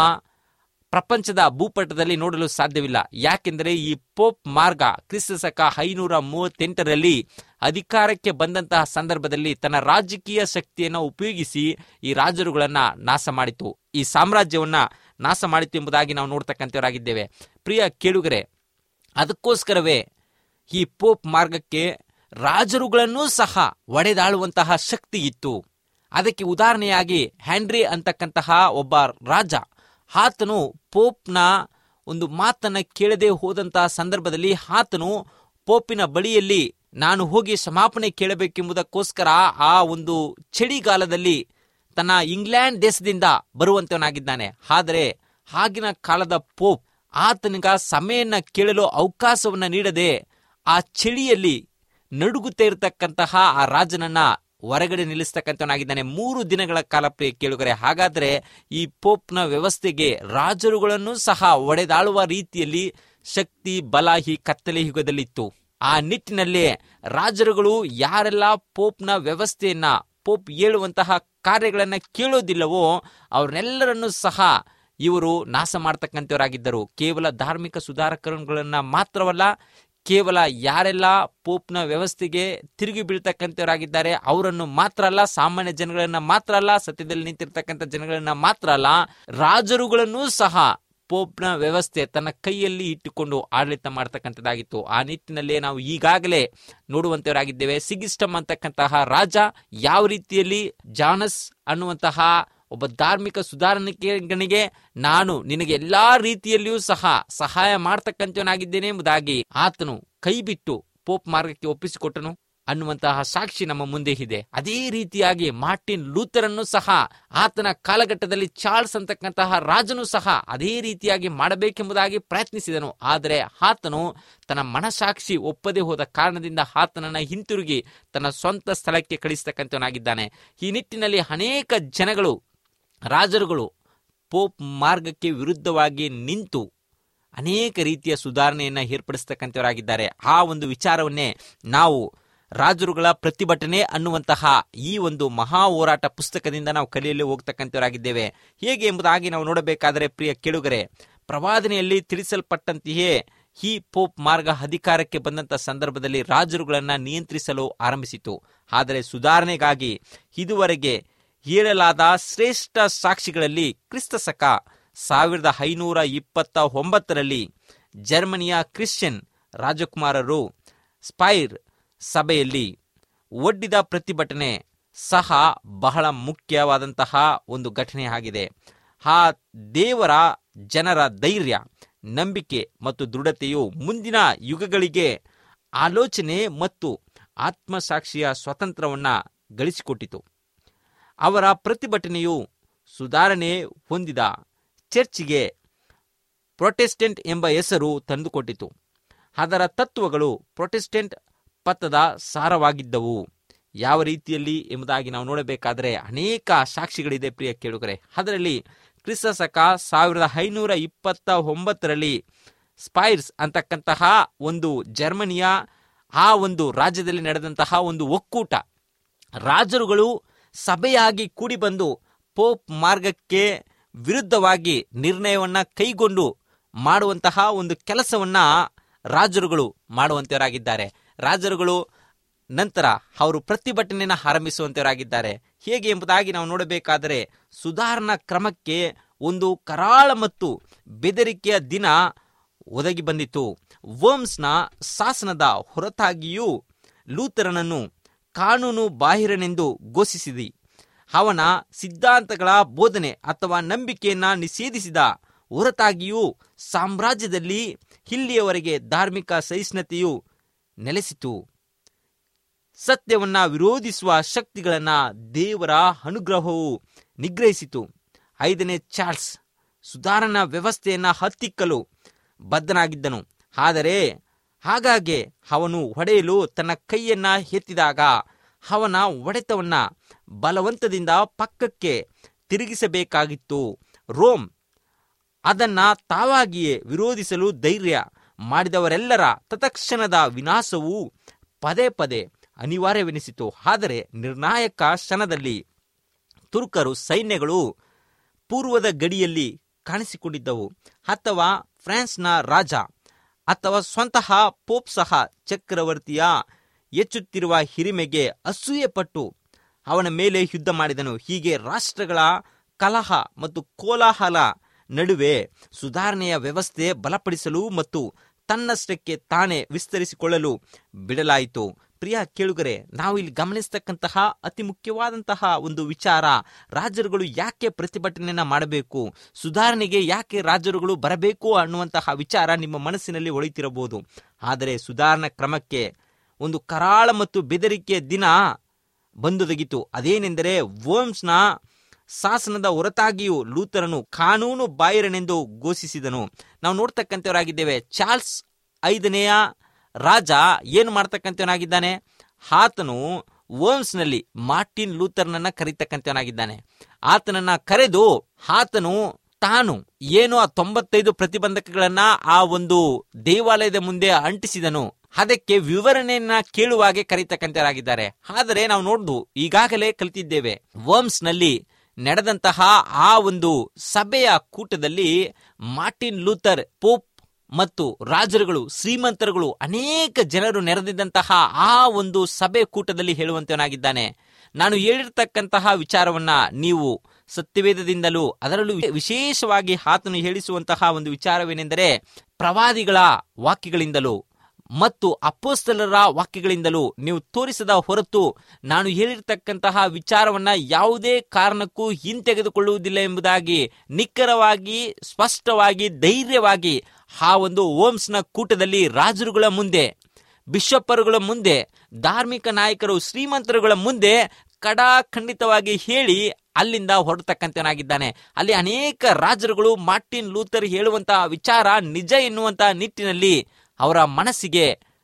ಪ್ರಪಂಚದ ಭೂಪಟದಲ್ಲಿ ನೋಡಲು ಸಾಧ್ಯವಿಲ್ಲ ಯಾಕೆಂದರೆ ಈ ಪೋಪ್ ಮಾರ್ಗ ಕ್ರಿಸ್ತಶಕ ಐನೂರ ಮೂವತ್ತೆಂಟರಲ್ಲಿ ಅಧಿಕಾರಕ್ಕೆ ಬಂದಂತಹ ಸಂದರ್ಭದಲ್ಲಿ ತನ್ನ ರಾಜಕೀಯ ಶಕ್ತಿಯನ್ನು ಉಪಯೋಗಿಸಿ ಈ ರಾಜರುಗಳನ್ನ ನಾಶ ಮಾಡಿತು ಈ ಸಾಮ್ರಾಜ್ಯವನ್ನ ನಾಶ ಮಾಡಿತು ಎಂಬುದಾಗಿ ನಾವು ನೋಡ್ತಕ್ಕಂಥವರಾಗಿದ್ದೇವೆ ಪ್ರಿಯ ಕೇಳುಗರೆ ಅದಕ್ಕೋಸ್ಕರವೇ ಈ ಪೋಪ್ ಮಾರ್ಗಕ್ಕೆ ರಾಜರುಗಳನ್ನೂ ಸಹ ಒಡೆದಾಳುವಂತಹ ಶಕ್ತಿ ಇತ್ತು ಅದಕ್ಕೆ ಉದಾಹರಣೆಯಾಗಿ ಹ್ಯಾಂಡ್ರಿ ಅಂತಕ್ಕಂತಹ ಒಬ್ಬ ರಾಜ ಆತನು ಪೋಪ್ನ ಒಂದು ಮಾತನ್ನ ಕೇಳದೆ ಹೋದಂತಹ ಸಂದರ್ಭದಲ್ಲಿ ಆತನು ಪೋಪಿನ ಬಳಿಯಲ್ಲಿ ನಾನು ಹೋಗಿ ಕ್ಷಮಾಪಣೆ ಕೇಳಬೇಕೆಂಬುದಕ್ಕೋಸ್ಕರ ಆ ಒಂದು ಚಳಿಗಾಲದಲ್ಲಿ ತನ್ನ ಇಂಗ್ಲೆಂಡ್ ದೇಶದಿಂದ ಬರುವಂತವನಾಗಿದ್ದಾನೆ ಆದರೆ ಆಗಿನ ಕಾಲದ ಪೋಪ್ ಆತನಿಗ ಸಮಯನ್ನ ಕೇಳಲು ಅವಕಾಶವನ್ನ ನೀಡದೆ ಆ ಚಳಿಯಲ್ಲಿ ನಡುಗುತ್ತಾ ಇರತಕ್ಕಂತಹ ಆ ರಾಜನನ್ನ ಹೊರಗಡೆ ನಿಲ್ಲಿಸ್ತಕ್ಕಂಥವನಾಗಿದ್ದಾನೆ ಮೂರು ದಿನಗಳ ಕಾಲ ಪ್ರಿಯ ಕೇಳುಗರೆ ಹಾಗಾದ್ರೆ ಈ ಪೋಪ್ನ ವ್ಯವಸ್ಥೆಗೆ ರಾಜರುಗಳನ್ನು ಸಹ ಒಡೆದಾಳುವ ರೀತಿಯಲ್ಲಿ ಶಕ್ತಿ ಬಲ ಈ ಕತ್ತಲೆ ಯುಗದಲ್ಲಿತ್ತು ಆ ನಿಟ್ಟಿನಲ್ಲಿ ರಾಜರುಗಳು ಯಾರೆಲ್ಲ ಪೋಪ್ನ ವ್ಯವಸ್ಥೆಯನ್ನ ಪೋಪ್ ಹೇಳುವಂತಹ ಕಾರ್ಯಗಳನ್ನ ಕೇಳೋದಿಲ್ಲವೋ ಅವ್ರನ್ನೆಲ್ಲರನ್ನೂ ಸಹ ಇವರು ನಾಶ ಮಾಡ್ತಕ್ಕಂಥವರಾಗಿದ್ದರು ಕೇವಲ ಧಾರ್ಮಿಕ ಸುಧಾರಕರುಗಳನ್ನ ಮಾತ್ರವಲ್ಲ ಕೇವಲ ಯಾರೆಲ್ಲ ಪೋಪ್ನ ವ್ಯವಸ್ಥೆಗೆ ತಿರುಗಿ ಬೀಳ್ತಕ್ಕಂಥವರಾಗಿದ್ದಾರೆ ಅವರನ್ನು ಮಾತ್ರ ಅಲ್ಲ ಸಾಮಾನ್ಯ ಜನಗಳನ್ನ ಮಾತ್ರ ಅಲ್ಲ ಸತ್ಯದಲ್ಲಿ ನಿಂತಿರ್ತಕ್ಕಂಥ ಜನಗಳನ್ನ ಮಾತ್ರ ಅಲ್ಲ ರಾಜರುಗಳನ್ನೂ ಸಹ ಪೋಪ್ನ ವ್ಯವಸ್ಥೆ ತನ್ನ ಕೈಯಲ್ಲಿ ಇಟ್ಟುಕೊಂಡು ಆಡಳಿತ ಮಾಡ್ತಕ್ಕಂಥದ್ದಾಗಿತ್ತು ಆ ನಿಟ್ಟಿನಲ್ಲಿ ನಾವು ಈಗಾಗಲೇ ನೋಡುವಂತವರಾಗಿದ್ದೇವೆ ಸಿಗಿಸ್ಟಮ್ ಅಂತಕ್ಕಂತಹ ರಾಜ ಯಾವ ರೀತಿಯಲ್ಲಿ ಜಾನಸ್ ಅನ್ನುವಂತಹ ಒಬ್ಬ ಧಾರ್ಮಿಕ ಸುಧಾರಣೆಗೆ ನಾನು ನಿನಗೆ ಎಲ್ಲಾ ರೀತಿಯಲ್ಲಿಯೂ ಸಹ ಸಹಾಯ ಮಾಡ್ತಕ್ಕಂಥವನಾಗಿದ್ದೇನೆ ಎಂಬುದಾಗಿ ಆತನು ಕೈ ಬಿಟ್ಟು ಪೋಪ್ ಮಾರ್ಗಕ್ಕೆ ಒಪ್ಪಿಸಿಕೊಟ್ಟನು ಅನ್ನುವಂತಹ ಸಾಕ್ಷಿ ನಮ್ಮ ಮುಂದೆ ಇದೆ ಅದೇ ರೀತಿಯಾಗಿ ಮಾರ್ಟಿನ್ ಲೂಥರನ್ನು ಸಹ ಆತನ ಕಾಲಘಟ್ಟದಲ್ಲಿ ಚಾರ್ಲ್ಸ್ ಅಂತಕ್ಕಂತಹ ರಾಜನು ಸಹ ಅದೇ ರೀತಿಯಾಗಿ ಮಾಡಬೇಕೆಂಬುದಾಗಿ ಪ್ರಯತ್ನಿಸಿದನು ಆದರೆ ಆತನು ತನ್ನ ಮನಸಾಕ್ಷಿ ಒಪ್ಪದೆ ಹೋದ ಕಾರಣದಿಂದ ಆತನನ್ನ ಹಿಂತಿರುಗಿ ತನ್ನ ಸ್ವಂತ ಸ್ಥಳಕ್ಕೆ ಕಳಿಸ್ತಕ್ಕಂಥವನಾಗಿದ್ದಾನೆ ಈ ನಿಟ್ಟಿನಲ್ಲಿ ಅನೇಕ ಜನಗಳು ರಾಜರುಗಳು ಪೋಪ್ ಮಾರ್ಗಕ್ಕೆ ವಿರುದ್ಧವಾಗಿ ನಿಂತು ಅನೇಕ ರೀತಿಯ ಸುಧಾರಣೆಯನ್ನು ಏರ್ಪಡಿಸ್ತಕ್ಕಂಥವರಾಗಿದ್ದಾರೆ ಆ ಒಂದು ವಿಚಾರವನ್ನೇ ನಾವು ರಾಜರುಗಳ ಪ್ರತಿಭಟನೆ ಅನ್ನುವಂತಹ ಈ ಒಂದು ಮಹಾ ಹೋರಾಟ ಪುಸ್ತಕದಿಂದ ನಾವು ಕಲಿಯಲು ಹೋಗ್ತಕ್ಕಂಥವರಾಗಿದ್ದೇವೆ ಹೇಗೆ ಎಂಬುದಾಗಿ ನಾವು ನೋಡಬೇಕಾದರೆ ಪ್ರಿಯ ಕೆಳುಗರೆ ಪ್ರವಾದನೆಯಲ್ಲಿ ತಿಳಿಸಲ್ಪಟ್ಟಂತೆಯೇ ಈ ಪೋಪ್ ಮಾರ್ಗ ಅಧಿಕಾರಕ್ಕೆ ಬಂದಂತ ಸಂದರ್ಭದಲ್ಲಿ ರಾಜರುಗಳನ್ನ ನಿಯಂತ್ರಿಸಲು ಆರಂಭಿಸಿತು ಆದರೆ ಸುಧಾರಣೆಗಾಗಿ ಇದುವರೆಗೆ ಹೇಳಲಾದ ಶ್ರೇಷ್ಠ ಸಾಕ್ಷಿಗಳಲ್ಲಿ ಕ್ರಿಸ್ತ ಶಕ ಸಾವಿರದ ಐನೂರ ಇಪ್ಪತ್ತ ಒಂಬತ್ತರಲ್ಲಿ ಜರ್ಮನಿಯ ಕ್ರಿಶ್ಚಿಯನ್ ರಾಜಕುಮಾರರು ಸ್ಪೈರ್ ಸಭೆಯಲ್ಲಿ ಒಡ್ಡಿದ ಪ್ರತಿಭಟನೆ ಸಹ ಬಹಳ ಮುಖ್ಯವಾದಂತಹ ಒಂದು ಘಟನೆ ಆಗಿದೆ ಆ ದೇವರ ಜನರ ಧೈರ್ಯ ನಂಬಿಕೆ ಮತ್ತು ದೃಢತೆಯು ಮುಂದಿನ ಯುಗಗಳಿಗೆ ಆಲೋಚನೆ ಮತ್ತು ಆತ್ಮಸಾಕ್ಷಿಯ ಸ್ವಾತಂತ್ರ್ಯವನ್ನ ಗಳಿಸಿಕೊಟ್ಟಿತು ಅವರ ಪ್ರತಿಭಟನೆಯು ಸುಧಾರಣೆ ಹೊಂದಿದ ಚರ್ಚಿಗೆ ಪ್ರೊಟೆಸ್ಟೆಂಟ್ ಎಂಬ ಹೆಸರು ತಂದುಕೊಟ್ಟಿತು ಅದರ ತತ್ವಗಳು ಪ್ರೊಟೆಸ್ಟೆಂಟ್ ಪಥದ ಸಾರವಾಗಿದ್ದವು ಯಾವ ರೀತಿಯಲ್ಲಿ ಎಂಬುದಾಗಿ ನಾವು ನೋಡಬೇಕಾದರೆ ಅನೇಕ ಸಾಕ್ಷಿಗಳಿದೆ ಪ್ರಿಯ ಕೇಳುಗರೆ ಅದರಲ್ಲಿ ಕ್ರಿಸ್ತ ಶಕ ಸಾವಿರದ ಐನೂರ ಇಪ್ಪತ್ತ ಒಂಬತ್ತರಲ್ಲಿ ಸ್ಪೈರ್ಸ್ ಅಂತಕ್ಕಂತಹ ಒಂದು ಜರ್ಮನಿಯ ಆ ಒಂದು ರಾಜ್ಯದಲ್ಲಿ ನಡೆದಂತಹ ಒಂದು ಒಕ್ಕೂಟ ರಾಜರುಗಳು ಸಭೆಯಾಗಿ ಕೂಡಿ ಬಂದು ಪೋಪ್ ಮಾರ್ಗಕ್ಕೆ ವಿರುದ್ಧವಾಗಿ ನಿರ್ಣಯವನ್ನ ಕೈಗೊಂಡು ಮಾಡುವಂತಹ ಒಂದು ಕೆಲಸವನ್ನ ರಾಜರುಗಳು ಮಾಡುವಂತವರಾಗಿದ್ದಾರೆ ರಾಜರುಗಳು ನಂತರ ಅವರು ಪ್ರತಿಭಟನೆಯನ್ನು ಆರಂಭಿಸುವಂತವರಾಗಿದ್ದಾರೆ ಹೇಗೆ ಎಂಬುದಾಗಿ ನಾವು ನೋಡಬೇಕಾದರೆ ಸುಧಾರಣಾ ಕ್ರಮಕ್ಕೆ ಒಂದು ಕರಾಳ ಮತ್ತು ಬೆದರಿಕೆಯ ದಿನ ಒದಗಿ ಬಂದಿತು ವರ್ಮ್ಸ್ನ ಶಾಸನದ ಹೊರತಾಗಿಯೂ ಲೂಥರನನ್ನು ಕಾನೂನು ಬಾಹಿರನೆಂದು ಘೋಷಿಸಿದಿ ಅವನ ಸಿದ್ಧಾಂತಗಳ ಬೋಧನೆ ಅಥವಾ ನಂಬಿಕೆಯನ್ನ ನಿಷೇಧಿಸಿದ ಹೊರತಾಗಿಯೂ ಸಾಮ್ರಾಜ್ಯದಲ್ಲಿ ಇಲ್ಲಿಯವರೆಗೆ ಧಾರ್ಮಿಕ ಸಹಿಷ್ಣುತೆಯು ನೆಲೆಸಿತು ಸತ್ಯವನ್ನ ವಿರೋಧಿಸುವ ಶಕ್ತಿಗಳನ್ನ ದೇವರ ಅನುಗ್ರಹವು ನಿಗ್ರಹಿಸಿತು ಐದನೇ ಚಾರ್ಲ್ಸ್ ಸುಧಾರಣಾ ವ್ಯವಸ್ಥೆಯನ್ನ ಹತ್ತಿಕ್ಕಲು ಬದ್ಧನಾಗಿದ್ದನು ಆದರೆ ಹಾಗಾಗಿ ಅವನು ಹೊಡೆಯಲು ತನ್ನ ಕೈಯನ್ನ ಎತ್ತಿದಾಗ ಅವನ ಹೊಡೆತವನ್ನ ಬಲವಂತದಿಂದ ಪಕ್ಕಕ್ಕೆ ತಿರುಗಿಸಬೇಕಾಗಿತ್ತು ರೋಮ್ ಅದನ್ನ ತಾವಾಗಿಯೇ ವಿರೋಧಿಸಲು ಧೈರ್ಯ ಮಾಡಿದವರೆಲ್ಲರ ತತ್ಕ್ಷಣದ ವಿನಾಶವು ಪದೇ ಪದೇ ಅನಿವಾರ್ಯವೆನಿಸಿತು ಆದರೆ ನಿರ್ಣಾಯಕ ಕ್ಷಣದಲ್ಲಿ ತುರ್ಕರು ಸೈನ್ಯಗಳು ಪೂರ್ವದ ಗಡಿಯಲ್ಲಿ ಕಾಣಿಸಿಕೊಂಡಿದ್ದವು ಅಥವಾ ಫ್ರಾನ್ಸ್ನ ರಾಜ ಅಥವಾ ಸ್ವಂತಹ ಪೋಪ್ ಸಹ ಚಕ್ರವರ್ತಿಯ ಹೆಚ್ಚುತ್ತಿರುವ ಹಿರಿಮೆಗೆ ಅಸೂಯೆಪಟ್ಟು ಅವನ ಮೇಲೆ ಯುದ್ಧ ಮಾಡಿದನು ಹೀಗೆ ರಾಷ್ಟ್ರಗಳ ಕಲಹ ಮತ್ತು ಕೋಲಾಹಲ ನಡುವೆ ಸುಧಾರಣೆಯ ವ್ಯವಸ್ಥೆ ಬಲಪಡಿಸಲು ಮತ್ತು ತನ್ನಷ್ಟಕ್ಕೆ ತಾನೇ ವಿಸ್ತರಿಸಿಕೊಳ್ಳಲು ಬಿಡಲಾಯಿತು ಪ್ರಿಯ ಕೇಳುಗರೆ ನಾವು ಇಲ್ಲಿ ಗಮನಿಸತಕ್ಕಂತಹ ಅತಿ ಮುಖ್ಯವಾದಂತಹ ಒಂದು ವಿಚಾರ ರಾಜರುಗಳು ಯಾಕೆ ಪ್ರತಿಭಟನೆಯನ್ನ ಮಾಡಬೇಕು ಸುಧಾರಣೆಗೆ ಯಾಕೆ ರಾಜರುಗಳು ಬರಬೇಕು ಅನ್ನುವಂತಹ ವಿಚಾರ ನಿಮ್ಮ ಮನಸ್ಸಿನಲ್ಲಿ ಒಳಿತಿರಬಹುದು ಆದರೆ ಸುಧಾರಣಾ ಕ್ರಮಕ್ಕೆ ಒಂದು ಕರಾಳ ಮತ್ತು ಬೆದರಿಕೆಯ ದಿನ ಬಂದೊದಗಿತು ಅದೇನೆಂದರೆ ವೋಮ್ಸ್ನ ಶಾಸನದ ಹೊರತಾಗಿಯೂ ಲೂಥರನು ಕಾನೂನು ಬಾಹಿರನೆಂದು ಘೋಷಿಸಿದನು ನಾವು ನೋಡ್ತಕ್ಕಂಥವರಾಗಿದ್ದೇವೆ ಚಾರ್ಲ್ಸ್ ಐದನೆಯ ರಾಜ ಏನು ಮಾಡ್ತಕ್ಕಂಥವನಾಗಿದ್ದಾನೆ ಆತನು ಓಮ್ಸ್ನಲ್ಲಿ ಮಾರ್ಟಿನ್ ಲೂಥರ್ನನ್ನ ಕರೀತಕ್ಕಂಥವನಾಗಿದ್ದಾನೆ ಆತನನ್ನ ಕರೆದು ಆತನು ತಾನು ಏನು ಆ ತೊಂಬತ್ತೈದು ಪ್ರತಿಬಂಧಕಗಳನ್ನ ಆ ಒಂದು ದೇವಾಲಯದ ಮುಂದೆ ಅಂಟಿಸಿದನು ಅದಕ್ಕೆ ವಿವರಣೆಯನ್ನ ಕೇಳುವಾಗೆ ಕರೀತಕ್ಕಂಥವರಾಗಿದ್ದಾರೆ ಆದರೆ ನಾವು ನೋಡ್ದು ಈಗಾಗಲೇ ಕಲಿತಿದ್ದೇವೆ ವರ್ಮ್ಸ್ ನಲ್ಲಿ ನಡೆದಂತಹ ಆ ಒಂದು ಸಭೆಯ ಕೂಟದಲ್ಲಿ ಮಾರ್ಟಿನ್ ಲೂಥರ್ ಪೋಪ್ ಮತ್ತು ರಾಜರುಗಳು ಶ್ರೀಮಂತರುಗಳು ಅನೇಕ ಜನರು ನೆರೆದಿದ್ದಂತಹ ಆ ಒಂದು ಸಭೆ ಕೂಟದಲ್ಲಿ ಹೇಳುವಂತವನಾಗಿದ್ದಾನೆ ನಾನು ಹೇಳಿರ್ತಕ್ಕಂತಹ ವಿಚಾರವನ್ನ ನೀವು ಸತ್ಯವೇದದಿಂದಲೂ ಅದರಲ್ಲೂ ವಿಶೇಷವಾಗಿ ಆತನು ಹೇಳಿಸುವಂತಹ ಒಂದು ವಿಚಾರವೇನೆಂದರೆ ಪ್ರವಾದಿಗಳ ವಾಕ್ಯಗಳಿಂದಲೂ ಮತ್ತು ಅಪ್ಪೋಸ್ತಲರ ವಾಕ್ಯಗಳಿಂದಲೂ ನೀವು ತೋರಿಸದ ಹೊರತು ನಾನು ಹೇಳಿರ್ತಕ್ಕಂತಹ ವಿಚಾರವನ್ನ ಯಾವುದೇ ಕಾರಣಕ್ಕೂ ಹಿಂತೆಗೆದುಕೊಳ್ಳುವುದಿಲ್ಲ ಎಂಬುದಾಗಿ ನಿಖರವಾಗಿ ಸ್ಪಷ್ಟವಾಗಿ ಧೈರ್ಯವಾಗಿ ಆ ಒಂದು ಓಮ್ಸ್ನ ಕೂಟದಲ್ಲಿ ರಾಜರುಗಳ ಮುಂದೆ ಬಿಷಪ್ಪರುಗಳ ಮುಂದೆ ಧಾರ್ಮಿಕ ನಾಯಕರು ಶ್ರೀಮಂತರುಗಳ ಮುಂದೆ ಕಡಾ ಖಂಡಿತವಾಗಿ ಹೇಳಿ ಅಲ್ಲಿಂದ ಹೊರತಕ್ಕಂತನಾಗಿದ್ದಾನೆ ಅಲ್ಲಿ ಅನೇಕ ರಾಜರುಗಳು ಮಾರ್ಟಿನ್ ಲೂಥರ್ ಹೇಳುವಂತಹ ವಿಚಾರ ನಿಜ ಎನ್ನುವಂತಹ ನಿಟ್ಟಿನಲ್ಲಿ ಅವರ ಮನಸ್ಸಿಗೆ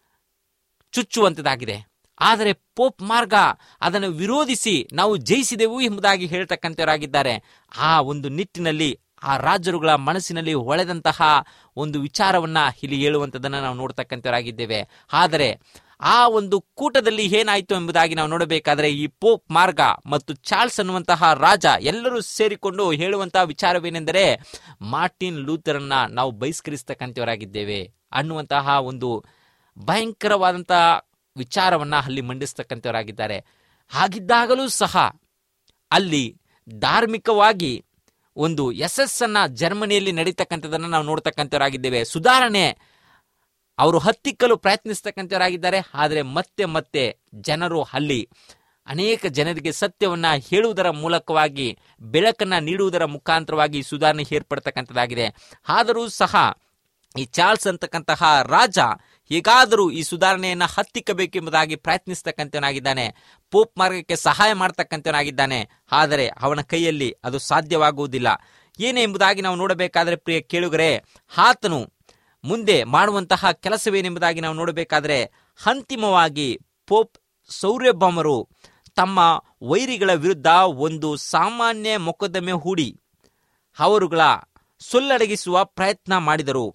ಚುಚ್ಚುವಂತದಾಗಿದೆ ಆದರೆ ಪೋಪ್ ಮಾರ್ಗ ಅದನ್ನು ವಿರೋಧಿಸಿ ನಾವು ಜಯಿಸಿದೆವು ಎಂಬುದಾಗಿ ಹೇಳ್ತಕ್ಕಂಥವರಾಗಿದ್ದಾರೆ ಆ ಒಂದು ನಿಟ್ಟಿನಲ್ಲಿ ಆ ರಾಜರುಗಳ ಮನಸ್ಸಿನಲ್ಲಿ ಹೊಳೆದಂತಹ ಒಂದು ವಿಚಾರವನ್ನ ಇಲ್ಲಿ ಹೇಳುವಂಥದ್ದನ್ನು ನಾವು ನೋಡ್ತಕ್ಕಂಥವರಾಗಿದ್ದೇವೆ ಆದರೆ ಆ ಒಂದು ಕೂಟದಲ್ಲಿ ಏನಾಯಿತು ಎಂಬುದಾಗಿ ನಾವು ನೋಡಬೇಕಾದ್ರೆ ಈ ಪೋಪ್ ಮಾರ್ಗ ಮತ್ತು ಚಾರ್ಲ್ಸ್ ಅನ್ನುವಂತಹ ರಾಜ ಎಲ್ಲರೂ ಸೇರಿಕೊಂಡು ಹೇಳುವಂತಹ ವಿಚಾರವೇನೆಂದರೆ ಮಾರ್ಟಿನ್ ಲೂಥರನ್ನ ನಾವು ಬಹಿಷ್ಕರಿಸ್ತಕ್ಕಂಥವರಾಗಿದ್ದೇವೆ ಅನ್ನುವಂತಹ ಒಂದು ಭಯಂಕರವಾದಂತಹ ವಿಚಾರವನ್ನ ಅಲ್ಲಿ ಮಂಡಿಸ್ತಕ್ಕಂಥವರಾಗಿದ್ದಾರೆ ಹಾಗಿದ್ದಾಗಲೂ ಸಹ ಅಲ್ಲಿ ಧಾರ್ಮಿಕವಾಗಿ ಒಂದು ಯಶಸ್ಸನ್ನ ಜರ್ಮನಿಯಲ್ಲಿ ನಡೀತಕ್ಕಂಥದ್ದನ್ನು ನಾವು ನೋಡ್ತಕ್ಕಂಥವರಾಗಿದ್ದೇವೆ ಸುಧಾರಣೆ ಅವರು ಹತ್ತಿಕ್ಕಲು ಪ್ರಯತ್ನಿಸ್ತಕ್ಕಂಥವರಾಗಿದ್ದಾರೆ ಆದರೆ ಮತ್ತೆ ಮತ್ತೆ ಜನರು ಅಲ್ಲಿ ಅನೇಕ ಜನರಿಗೆ ಸತ್ಯವನ್ನ ಹೇಳುವುದರ ಮೂಲಕವಾಗಿ ಬೆಳಕನ್ನ ನೀಡುವುದರ ಮುಖಾಂತರವಾಗಿ ಸುಧಾರಣೆ ಏರ್ಪಡ್ತಕ್ಕಂಥದ್ದಾಗಿದೆ ಆದರೂ ಸಹ ಈ ಚಾರ್ಲ್ಸ್ ಅಂತಕ್ಕಂತಹ ರಾಜ ಹೇಗಾದರೂ ಈ ಸುಧಾರಣೆಯನ್ನ ಹತ್ತಿಕ್ಕಬೇಕೆಂಬುದಾಗಿ ಪ್ರಯತ್ನಿಸ್ತಕ್ಕಂಥವನಾಗಿದ್ದಾನೆ ಪೋಪ್ ಮಾರ್ಗಕ್ಕೆ ಸಹಾಯ ಮಾಡ್ತಕ್ಕಂಥವನಾಗಿದ್ದಾನೆ ಆದರೆ ಅವನ ಕೈಯಲ್ಲಿ ಅದು ಸಾಧ್ಯವಾಗುವುದಿಲ್ಲ ಏನೇ ಎಂಬುದಾಗಿ ನಾವು ನೋಡಬೇಕಾದ್ರೆ ಪ್ರಿಯ ಕೇಳುಗರೆ ಆತನು ಮುಂದೆ ಮಾಡುವಂತಹ ಕೆಲಸವೇನೆಂಬುದಾಗಿ ನಾವು ನೋಡಬೇಕಾದ್ರೆ ಅಂತಿಮವಾಗಿ ಪೋಪ್ ಸೌರ್ಯಭಾಮರು ತಮ್ಮ ವೈರಿಗಳ ವಿರುದ್ಧ ಒಂದು ಸಾಮಾನ್ಯ ಮೊಕದ್ದಮೆ ಹೂಡಿ ಅವರುಗಳ ಸೊಲ್ಲಡಗಿಸುವ ಪ್ರಯತ್ನ ಮಾಡಿದರು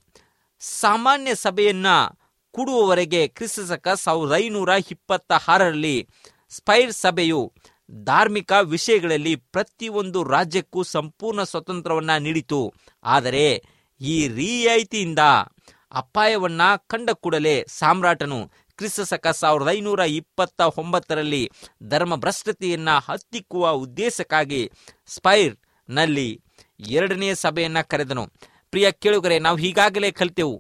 ಸಾಮಾನ್ಯ ಸಭೆಯನ್ನ ಕೂಡುವವರೆಗೆ ಕ್ರಿಸ್ತಶಕ ಸಾವಿರದ ಐನೂರ ಇಪ್ಪತ್ತ ಆರರಲ್ಲಿ ಸ್ಪೈರ್ ಸಭೆಯು ಧಾರ್ಮಿಕ ವಿಷಯಗಳಲ್ಲಿ ಪ್ರತಿಯೊಂದು ರಾಜ್ಯಕ್ಕೂ ಸಂಪೂರ್ಣ ಸ್ವತಂತ್ರವನ್ನ ನೀಡಿತು ಆದರೆ ಈ ರಿಯಾಯಿತಿಯಿಂದ ಅಪಾಯವನ್ನ ಕಂಡ ಕೂಡಲೇ ಸಾಮ್ರಾಟನು ಕ್ರಿಸ್ತಶಕ ಸಾವಿರದ ಐನೂರ ಇಪ್ಪತ್ತ ಒಂಬತ್ತರಲ್ಲಿ ಧರ್ಮ ಭ್ರಷ್ಟತೆಯನ್ನ ಹತ್ತಿಕ್ಕುವ ಉದ್ದೇಶಕ್ಕಾಗಿ ಸ್ಪೈರ್ ನಲ್ಲಿ ಎರಡನೇ ಸಭೆಯನ್ನ ಕರೆದನು ಪ್ರಿಯ ಕೇಳುಗರೆ ನಾವು ಈಗಾಗಲೇ ಕಲಿತೆವು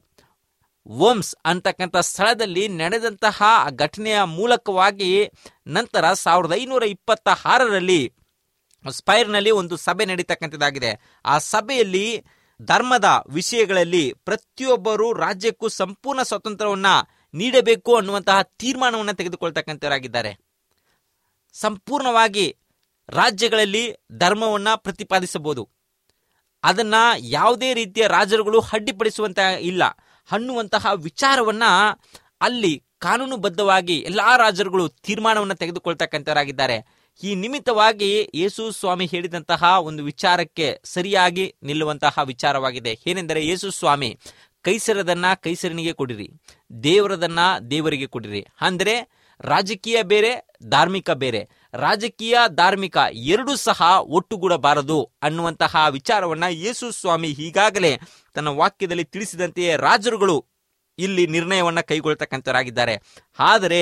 ಓಮ್ಸ್ ಅಂತಕ್ಕಂಥ ಸ್ಥಳದಲ್ಲಿ ನಡೆದಂತಹ ಆ ಘಟನೆಯ ಮೂಲಕವಾಗಿ ನಂತರ ಸಾವಿರದ ಐನೂರ ಇಪ್ಪತ್ತ ಆರರಲ್ಲಿ ಸ್ಪೈರ್ನಲ್ಲಿ ಒಂದು ಸಭೆ ನಡೀತಕ್ಕಂಥದ್ದಾಗಿದೆ ಆ ಸಭೆಯಲ್ಲಿ ಧರ್ಮದ ವಿಷಯಗಳಲ್ಲಿ ಪ್ರತಿಯೊಬ್ಬರು ರಾಜ್ಯಕ್ಕೂ ಸಂಪೂರ್ಣ ಸ್ವಾತಂತ್ರ್ಯವನ್ನ ನೀಡಬೇಕು ಅನ್ನುವಂತಹ ತೀರ್ಮಾನವನ್ನು ತೆಗೆದುಕೊಳ್ತಕ್ಕಂಥವರಾಗಿದ್ದಾರೆ ಸಂಪೂರ್ಣವಾಗಿ ರಾಜ್ಯಗಳಲ್ಲಿ ಧರ್ಮವನ್ನ ಪ್ರತಿಪಾದಿಸಬಹುದು ಅದನ್ನ ಯಾವುದೇ ರೀತಿಯ ರಾಜರುಗಳು ಅಡ್ಡಿಪಡಿಸುವಂತ ಇಲ್ಲ ಅನ್ನುವಂತಹ ವಿಚಾರವನ್ನ ಅಲ್ಲಿ ಕಾನೂನುಬದ್ಧವಾಗಿ ಎಲ್ಲಾ ರಾಜರುಗಳು ತೀರ್ಮಾನವನ್ನು ತೆಗೆದುಕೊಳ್ತಕ್ಕಂಥವರಾಗಿದ್ದಾರೆ ಈ ನಿಮಿತ್ತವಾಗಿ ಯೇಸು ಸ್ವಾಮಿ ಹೇಳಿದಂತಹ ಒಂದು ವಿಚಾರಕ್ಕೆ ಸರಿಯಾಗಿ ನಿಲ್ಲುವಂತಹ ವಿಚಾರವಾಗಿದೆ ಏನೆಂದರೆ ಯೇಸು ಸ್ವಾಮಿ ಕೈಸರದನ್ನ ಕೈಸರನಿಗೆ ಕೊಡಿರಿ ದೇವರದನ್ನ ದೇವರಿಗೆ ಕೊಡಿರಿ ಅಂದ್ರೆ ರಾಜಕೀಯ ಬೇರೆ ಧಾರ್ಮಿಕ ಬೇರೆ ರಾಜಕೀಯ ಧಾರ್ಮಿಕ ಎರಡೂ ಸಹ ಒಟ್ಟುಗೂಡಬಾರದು ಅನ್ನುವಂತಹ ವಿಚಾರವನ್ನ ಯೇಸು ಸ್ವಾಮಿ ಈಗಾಗಲೇ ತನ್ನ ವಾಕ್ಯದಲ್ಲಿ ತಿಳಿಸಿದಂತೆಯೇ ರಾಜರುಗಳು ಇಲ್ಲಿ ನಿರ್ಣಯವನ್ನ ಕೈಗೊಳ್ತಕ್ಕಂಥವರಾಗಿದ್ದಾರೆ ಆದರೆ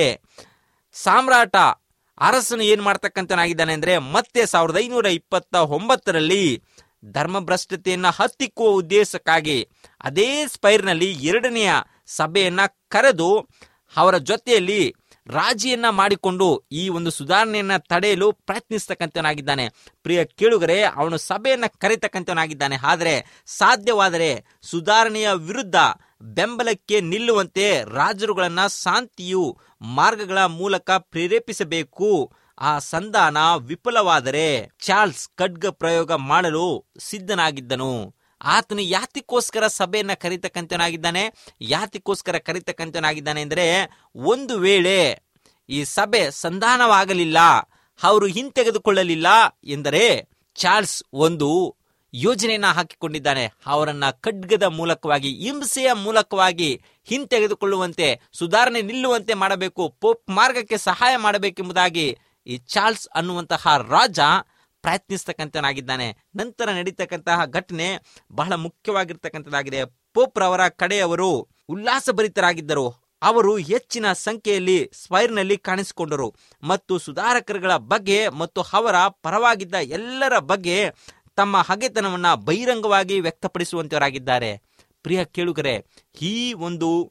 ಸಾಮ್ರಾಟ ಅರಸನು ಏನ್ ಮಾಡ್ತಕ್ಕಂಥನಾಗಿದ್ದಾನೆ ಅಂದ್ರೆ ಮತ್ತೆ ಸಾವಿರದ ಐನೂರ ಇಪ್ಪತ್ತ ಒಂಬತ್ತರಲ್ಲಿ ಧರ್ಮಭ್ರಷ್ಟತೆಯನ್ನ ಹತ್ತಿಕ್ಕುವ ಉದ್ದೇಶಕ್ಕಾಗಿ ಅದೇ ಸ್ಪೈರ್ನಲ್ಲಿ ಎರಡನೆಯ ಸಭೆಯನ್ನ ಕರೆದು ಅವರ ಜೊತೆಯಲ್ಲಿ ರಾಜಿಯನ್ನ ಮಾಡಿಕೊಂಡು ಈ ಒಂದು ಸುಧಾರಣೆಯನ್ನ ತಡೆಯಲು ಪ್ರಯತ್ನಿಸ್ತಕ್ಕಂಥವನಾಗಿದ್ದಾನೆ ಪ್ರಿಯ ಕೇಳುಗರೆ ಅವನು ಸಭೆಯನ್ನ ಕರೆತಕ್ಕಂಥವನಾಗಿದ್ದಾನೆ ಆದರೆ ಸಾಧ್ಯವಾದರೆ ಸುಧಾರಣೆಯ ವಿರುದ್ಧ ಬೆಂಬಲಕ್ಕೆ ನಿಲ್ಲುವಂತೆ ರಾಜರುಗಳನ್ನ ಶಾಂತಿಯು ಮಾರ್ಗಗಳ ಮೂಲಕ ಪ್ರೇರೇಪಿಸಬೇಕು ಆ ಸಂಧಾನ ವಿಫಲವಾದರೆ ಚಾರ್ಲ್ಸ್ ಖಡ್ಗ ಪ್ರಯೋಗ ಮಾಡಲು ಸಿದ್ಧನಾಗಿದ್ದನು ಆತನು ಯಾತಿಗೋಸ್ಕರ ಸಭೆಯನ್ನ ಕರೀತಕ್ಕಂಥನಾಗಿದ್ದಾನೆ ಯಾತಿಗೋಸ್ಕರ ಕರೀತಕ್ಕಂಥನಾಗಿದ್ದಾನೆ ಅಂದರೆ ಒಂದು ವೇಳೆ ಈ ಸಭೆ ಸಂಧಾನವಾಗಲಿಲ್ಲ ಅವರು ಹಿಂತೆಗೆದುಕೊಳ್ಳಲಿಲ್ಲ ಎಂದರೆ ಚಾರ್ಲ್ಸ್ ಒಂದು ಯೋಜನೆಯನ್ನ ಹಾಕಿಕೊಂಡಿದ್ದಾನೆ ಅವರನ್ನ ಖಡ್ಗದ ಮೂಲಕವಾಗಿ ಹಿಂಸೆಯ ಮೂಲಕವಾಗಿ ಹಿಂತೆಗೆದುಕೊಳ್ಳುವಂತೆ ಸುಧಾರಣೆ ನಿಲ್ಲುವಂತೆ ಮಾಡಬೇಕು ಪೋಪ್ ಮಾರ್ಗಕ್ಕೆ ಸಹಾಯ ಮಾಡಬೇಕೆಂಬುದಾಗಿ ಈ ಚಾರ್ಲ್ಸ್ ಅನ್ನುವಂತಹ ರಾಜ ಪ್ರಯತ್ನಿಸ್ತಕ್ಕಂಥನಾಗಿದ್ದಾನೆ ನಂತರ ನಡೀತಕ್ಕಂತಹ ಘಟನೆ ಬಹಳ ಮುಖ್ಯವಾಗಿರ್ತಕ್ಕಂಥದ್ದಾಗಿದೆ ಪೋಪ್ ರವರ ಕಡೆಯವರು ಉಲ್ಲಾಸಭರಿತರಾಗಿದ್ದರು ಅವರು ಹೆಚ್ಚಿನ ಸಂಖ್ಯೆಯಲ್ಲಿ ಸ್ಪೈರ್ನಲ್ಲಿ ಕಾಣಿಸಿಕೊಂಡರು ಮತ್ತು ಸುಧಾರಕರುಗಳ ಬಗ್ಗೆ ಮತ್ತು ಅವರ ಪರವಾಗಿದ್ದ ಎಲ್ಲರ ಬಗ್ಗೆ ತಮ್ಮ ಹಗೆತನವನ್ನ ಬಹಿರಂಗವಾಗಿ ವ್ಯಕ್ತಪಡಿಸುವಂತವರಾಗಿದ್ದಾರೆ ಪ್ರಿಯ ಕೇಳುಗರೆ ಈ ಒಂದು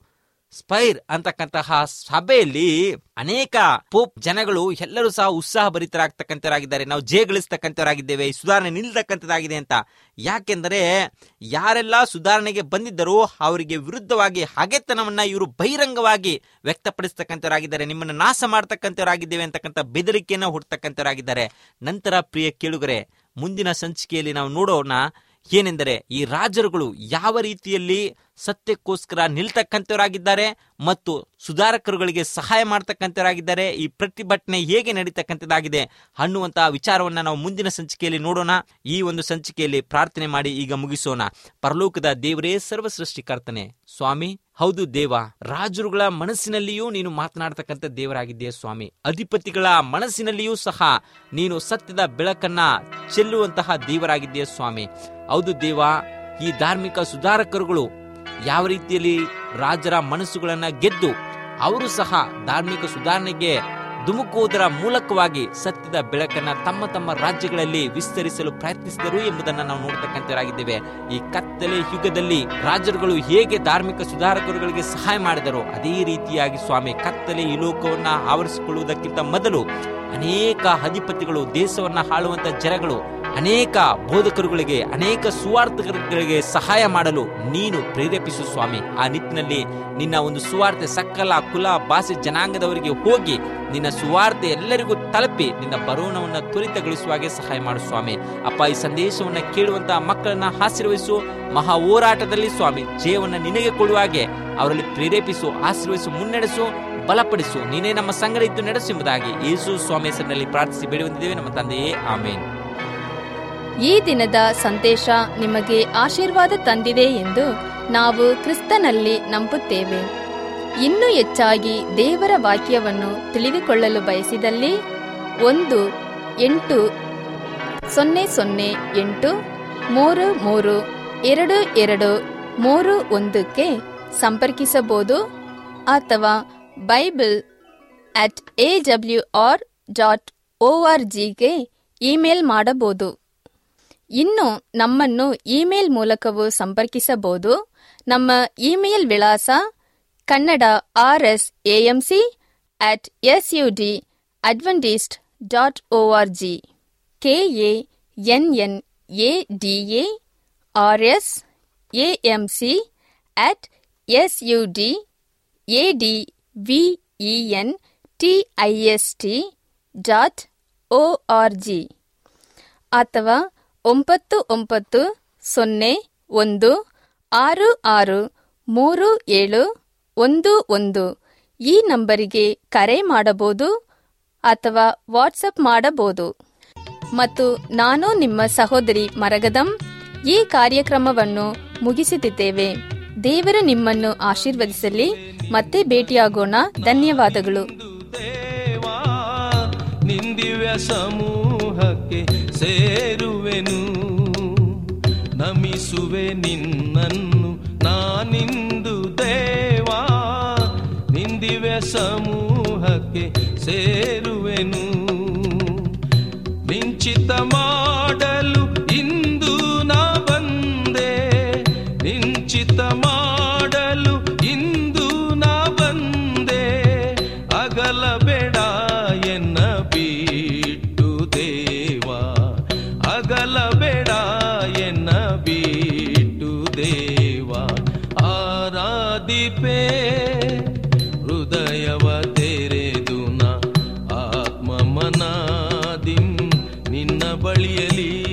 ಸ್ಪೈರ್ ಅಂತಕ್ಕಂತಹ ಸಭೆಯಲ್ಲಿ ಅನೇಕ ಪೋಪ್ ಜನಗಳು ಎಲ್ಲರೂ ಸಹ ಉತ್ಸಾಹ ಭರಿತರಾಗ್ತಕ್ಕಂಥವರಾಗಿದ್ದಾರೆ ನಾವು ಜಯಗಳಿಸ್ತಕ್ಕಂಥವರಾಗಿದ್ದೇವೆ ಈ ಸುಧಾರಣೆ ನಿಲ್ತಕ್ಕಂಥದ್ದಾಗಿದೆ ಅಂತ ಯಾಕೆಂದರೆ ಯಾರೆಲ್ಲ ಸುಧಾರಣೆಗೆ ಬಂದಿದ್ದರೋ ಅವರಿಗೆ ವಿರುದ್ಧವಾಗಿ ಹಗೆತನವನ್ನ ಇವರು ಬಹಿರಂಗವಾಗಿ ವ್ಯಕ್ತಪಡಿಸ್ತಕ್ಕಂಥವರಾಗಿದ್ದಾರೆ ನಿಮ್ಮನ್ನು ನಾಶ ಮಾಡ್ತಕ್ಕಂಥವರಾಗಿದ್ದೇವೆ ಅಂತಕ್ಕಂಥ ಬೆದರಿಕೆಯನ್ನ ಹುಡ್ತಕ್ಕಂಥವರಾಗಿದ್ದಾರೆ ನಂತರ ಪ್ರಿಯ ಕೇಳುಗರೆ ಮುಂದಿನ ಸಂಚಿಕೆಯಲ್ಲಿ ನಾವು ನೋಡೋಣ ಏನೆಂದರೆ ಈ ರಾಜರುಗಳು ಯಾವ ರೀತಿಯಲ್ಲಿ ಸತ್ಯಕ್ಕೋಸ್ಕರ ನಿಲ್ತಕ್ಕಂಥವರಾಗಿದ್ದಾರೆ ಮತ್ತು ಸುಧಾರಕರುಗಳಿಗೆ ಸಹಾಯ ಮಾಡ್ತಕ್ಕಂಥವರಾಗಿದ್ದಾರೆ ಈ ಪ್ರತಿಭಟನೆ ಹೇಗೆ ನಡೀತಕ್ಕಂಥದ್ದಾಗಿದೆ ಅನ್ನುವಂತಹ ವಿಚಾರವನ್ನ ನಾವು ಮುಂದಿನ ಸಂಚಿಕೆಯಲ್ಲಿ ನೋಡೋಣ ಈ ಒಂದು ಸಂಚಿಕೆಯಲ್ಲಿ ಪ್ರಾರ್ಥನೆ ಮಾಡಿ ಈಗ ಮುಗಿಸೋಣ ಪರಲೋಕದ ದೇವರೇ ಸರ್ವ ಸೃಷ್ಟಿಕರ್ತನೆ ಸ್ವಾಮಿ ಹೌದು ದೇವ ರಾಜರುಗಳ ಮನಸ್ಸಿನಲ್ಲಿಯೂ ನೀನು ಮಾತನಾಡ್ತಕ್ಕಂಥ ದೇವರಾಗಿದ್ದೀಯ ಸ್ವಾಮಿ ಅಧಿಪತಿಗಳ ಮನಸ್ಸಿನಲ್ಲಿಯೂ ಸಹ ನೀನು ಸತ್ಯದ ಬೆಳಕನ್ನ ಚೆಲ್ಲುವಂತಹ ದೇವರಾಗಿದ್ದೀಯ ಸ್ವಾಮಿ ಹೌದು ದೇವ ಈ ಧಾರ್ಮಿಕ ಸುಧಾರಕರುಗಳು ಯಾವ ರೀತಿಯಲ್ಲಿ ರಾಜರ ಮನಸ್ಸುಗಳನ್ನ ಗೆದ್ದು ಅವರು ಸಹ ಧಾರ್ಮಿಕ ಸುಧಾರಣೆಗೆ ಧುಮುಕುವುದರ ಮೂಲಕವಾಗಿ ಸತ್ಯದ ಬೆಳಕನ್ನ ತಮ್ಮ ತಮ್ಮ ರಾಜ್ಯಗಳಲ್ಲಿ ವಿಸ್ತರಿಸಲು ಪ್ರಯತ್ನಿಸಿದರು ಎಂಬುದನ್ನು ನಾವು ನೋಡ್ತಕ್ಕಂಥವರಾಗಿದ್ದೇವೆ ಈ ಕತ್ತಲೆ ಯುಗದಲ್ಲಿ ರಾಜರುಗಳು ಹೇಗೆ ಧಾರ್ಮಿಕ ಸುಧಾರಕರುಗಳಿಗೆ ಸಹಾಯ ಮಾಡಿದರೋ ಅದೇ ರೀತಿಯಾಗಿ ಸ್ವಾಮಿ ಕತ್ತಲೆ ಈ ಲೋಕವನ್ನ ಆವರಿಸಿಕೊಳ್ಳುವುದಕ್ಕಿಂತ ಮೊದಲು ಅನೇಕ ಅಧಿಪತಿಗಳು ದೇಶವನ್ನ ಆಳುವಂತ ಜನಗಳು ಅನೇಕ ಬೋಧಕರುಗಳಿಗೆ ಅನೇಕ ಸುವಾರ್ಥಕರುಗಳಿಗೆ ಸಹಾಯ ಮಾಡಲು ನೀನು ಪ್ರೇರೇಪಿಸು ಸ್ವಾಮಿ ಆ ನಿಟ್ಟಿನಲ್ಲಿ ನಿನ್ನ ಒಂದು ಸುವಾರ್ತೆ ಸಕಲ ಕುಲ ಭಾಷೆ ಜನಾಂಗದವರಿಗೆ ಹೋಗಿ ನಿನ್ನ ಸುವಾರ್ತೆ ಎಲ್ಲರಿಗೂ ತಲುಪಿ ನಿನ್ನ ಬರೋಣವನ್ನ ತ್ವರಿತಗೊಳಿಸುವಾಗೆ ಸಹಾಯ ಮಾಡು ಸ್ವಾಮಿ ಅಪ್ಪ ಈ ಸಂದೇಶವನ್ನ ಕೇಳುವಂತಹ ಮಕ್ಕಳನ್ನ ಆಶೀರ್ವಹಿಸು ಮಹಾ ಹೋರಾಟದಲ್ಲಿ ಸ್ವಾಮಿ ಜಯವನ್ನ ನಿನಗೆ ಕೊಡುವಾಗೆ ಅವರಲ್ಲಿ ಪ್ರೇರೇಪಿಸು ಆಶೀರ್ವಹಿಸು ಮುನ್ನಡೆಸು ಬಲಪಡಿಸು ನೀನೇ ನಮ್ಮ ಸಂಗಡ ಇದ್ದು ನಡೆಸುವುದಾಗಿ ಯೇಸು ಸ್ವಾಮಿ ಹೆಸರಿನಲ್ಲಿ ಪ್ರಾರ್ಥಿಸಿ ಬೇಡಿ ನಮ್ಮ ತಂದೆಯೇ ಆಮೇನ್ ಈ ದಿನದ ಸಂದೇಶ ನಿಮಗೆ ಆಶೀರ್ವಾದ ತಂದಿದೆ ಎಂದು ನಾವು ಕ್ರಿಸ್ತನಲ್ಲಿ ನಂಬುತ್ತೇವೆ ಇನ್ನೂ ಹೆಚ್ಚಾಗಿ ದೇವರ ವಾಕ್ಯವನ್ನು ತಿಳಿದುಕೊಳ್ಳಲು ಬಯಸಿದಲ್ಲಿ ಒಂದು ಎಂಟು ಸೊನ್ನೆ ಸೊನ್ನೆ ಎಂಟು ಮೂರು ಮೂರು ಎರಡು ಎರಡು ಮೂರು ಒಂದಕ್ಕೆ ಸಂಪರ್ಕಿಸಬಹುದು ಅಥವಾ Bible at A W R dot O R ಜಿಗೆ ಇಮೇಲ್ ಮಾಡಬಹುದು ಇನ್ನು ನಮ್ಮನ್ನು ಇಮೇಲ್ ಮೂಲಕವೂ ಸಂಪರ್ಕಿಸಬಹುದು ನಮ್ಮ ಇಮೇಲ್ ವಿಳಾಸ Kannada R S AMC at S U D Adventist dot O R G K A N N A D A R S AM C at S U D A D V E N T I S T dot O R G ಅಥವಾ ಒಂಬತ್ತು ಒಂಬತ್ತು ಸೊನ್ನೆ ಒಂದು ಆರು ಆರು ಮೂರು ಏಳು ಒಂದು ಒಂದು ಈ ನಂಬರಿಗೆ ಕರೆ ಮಾಡಬಹುದು ಅಥವಾ ವಾಟ್ಸಪ್ ಮಾಡಬಹುದು ಮತ್ತು ನಾನು ನಿಮ್ಮ ಸಹೋದರಿ ಮರಗದಂ ಈ ಕಾರ್ಯಕ್ರಮವನ್ನು ಮುಗಿಸುತ್ತಿದ್ದೇವೆ ದೇವರು ನಿಮ್ಮನ್ನು ಆಶೀರ್ವದಿಸಲಿ ಮತ್ತೆ ಭೇಟಿಯಾಗೋಣ ಧನ್ಯವಾದಗಳು ದೇವಾ ನಿಂದಿವ್ಯ ಸಮೂಹಕ್ಕೆ ಸೇರುವೆನು ನಮಿಸುವೆ ನಿನ್ನನ್ನು ನಾನಿಂದು ದೇವಾ ನಿಂದಿವ್ಯ ಸಮೂಹಕ್ಕೆ ಸೇರುವೆನು ನಿಂಚಿತ ಮಾಡಲು ಇಂದು ನಾ ಬಂದೆ ನಿಂಚಿತ ಮಾಡಲು ಇಂದು ನಾ ಬಂದೆ ಅಗಲಬೇಡ ಎನ್ನ ಬಿಟ್ಟು ದೇವಾ ಅಗಲಬೇಡ ಎನ್ನ ಬಿಟ್ಟು ದೇವಾ ಆರಾಧಿಪೇ ಹೃದಯವ ತೆರೆದು ನ ಆತ್ಮ ಮನಾದಿಂ ನಿನ್ನ ಬಳಿಯಲಿ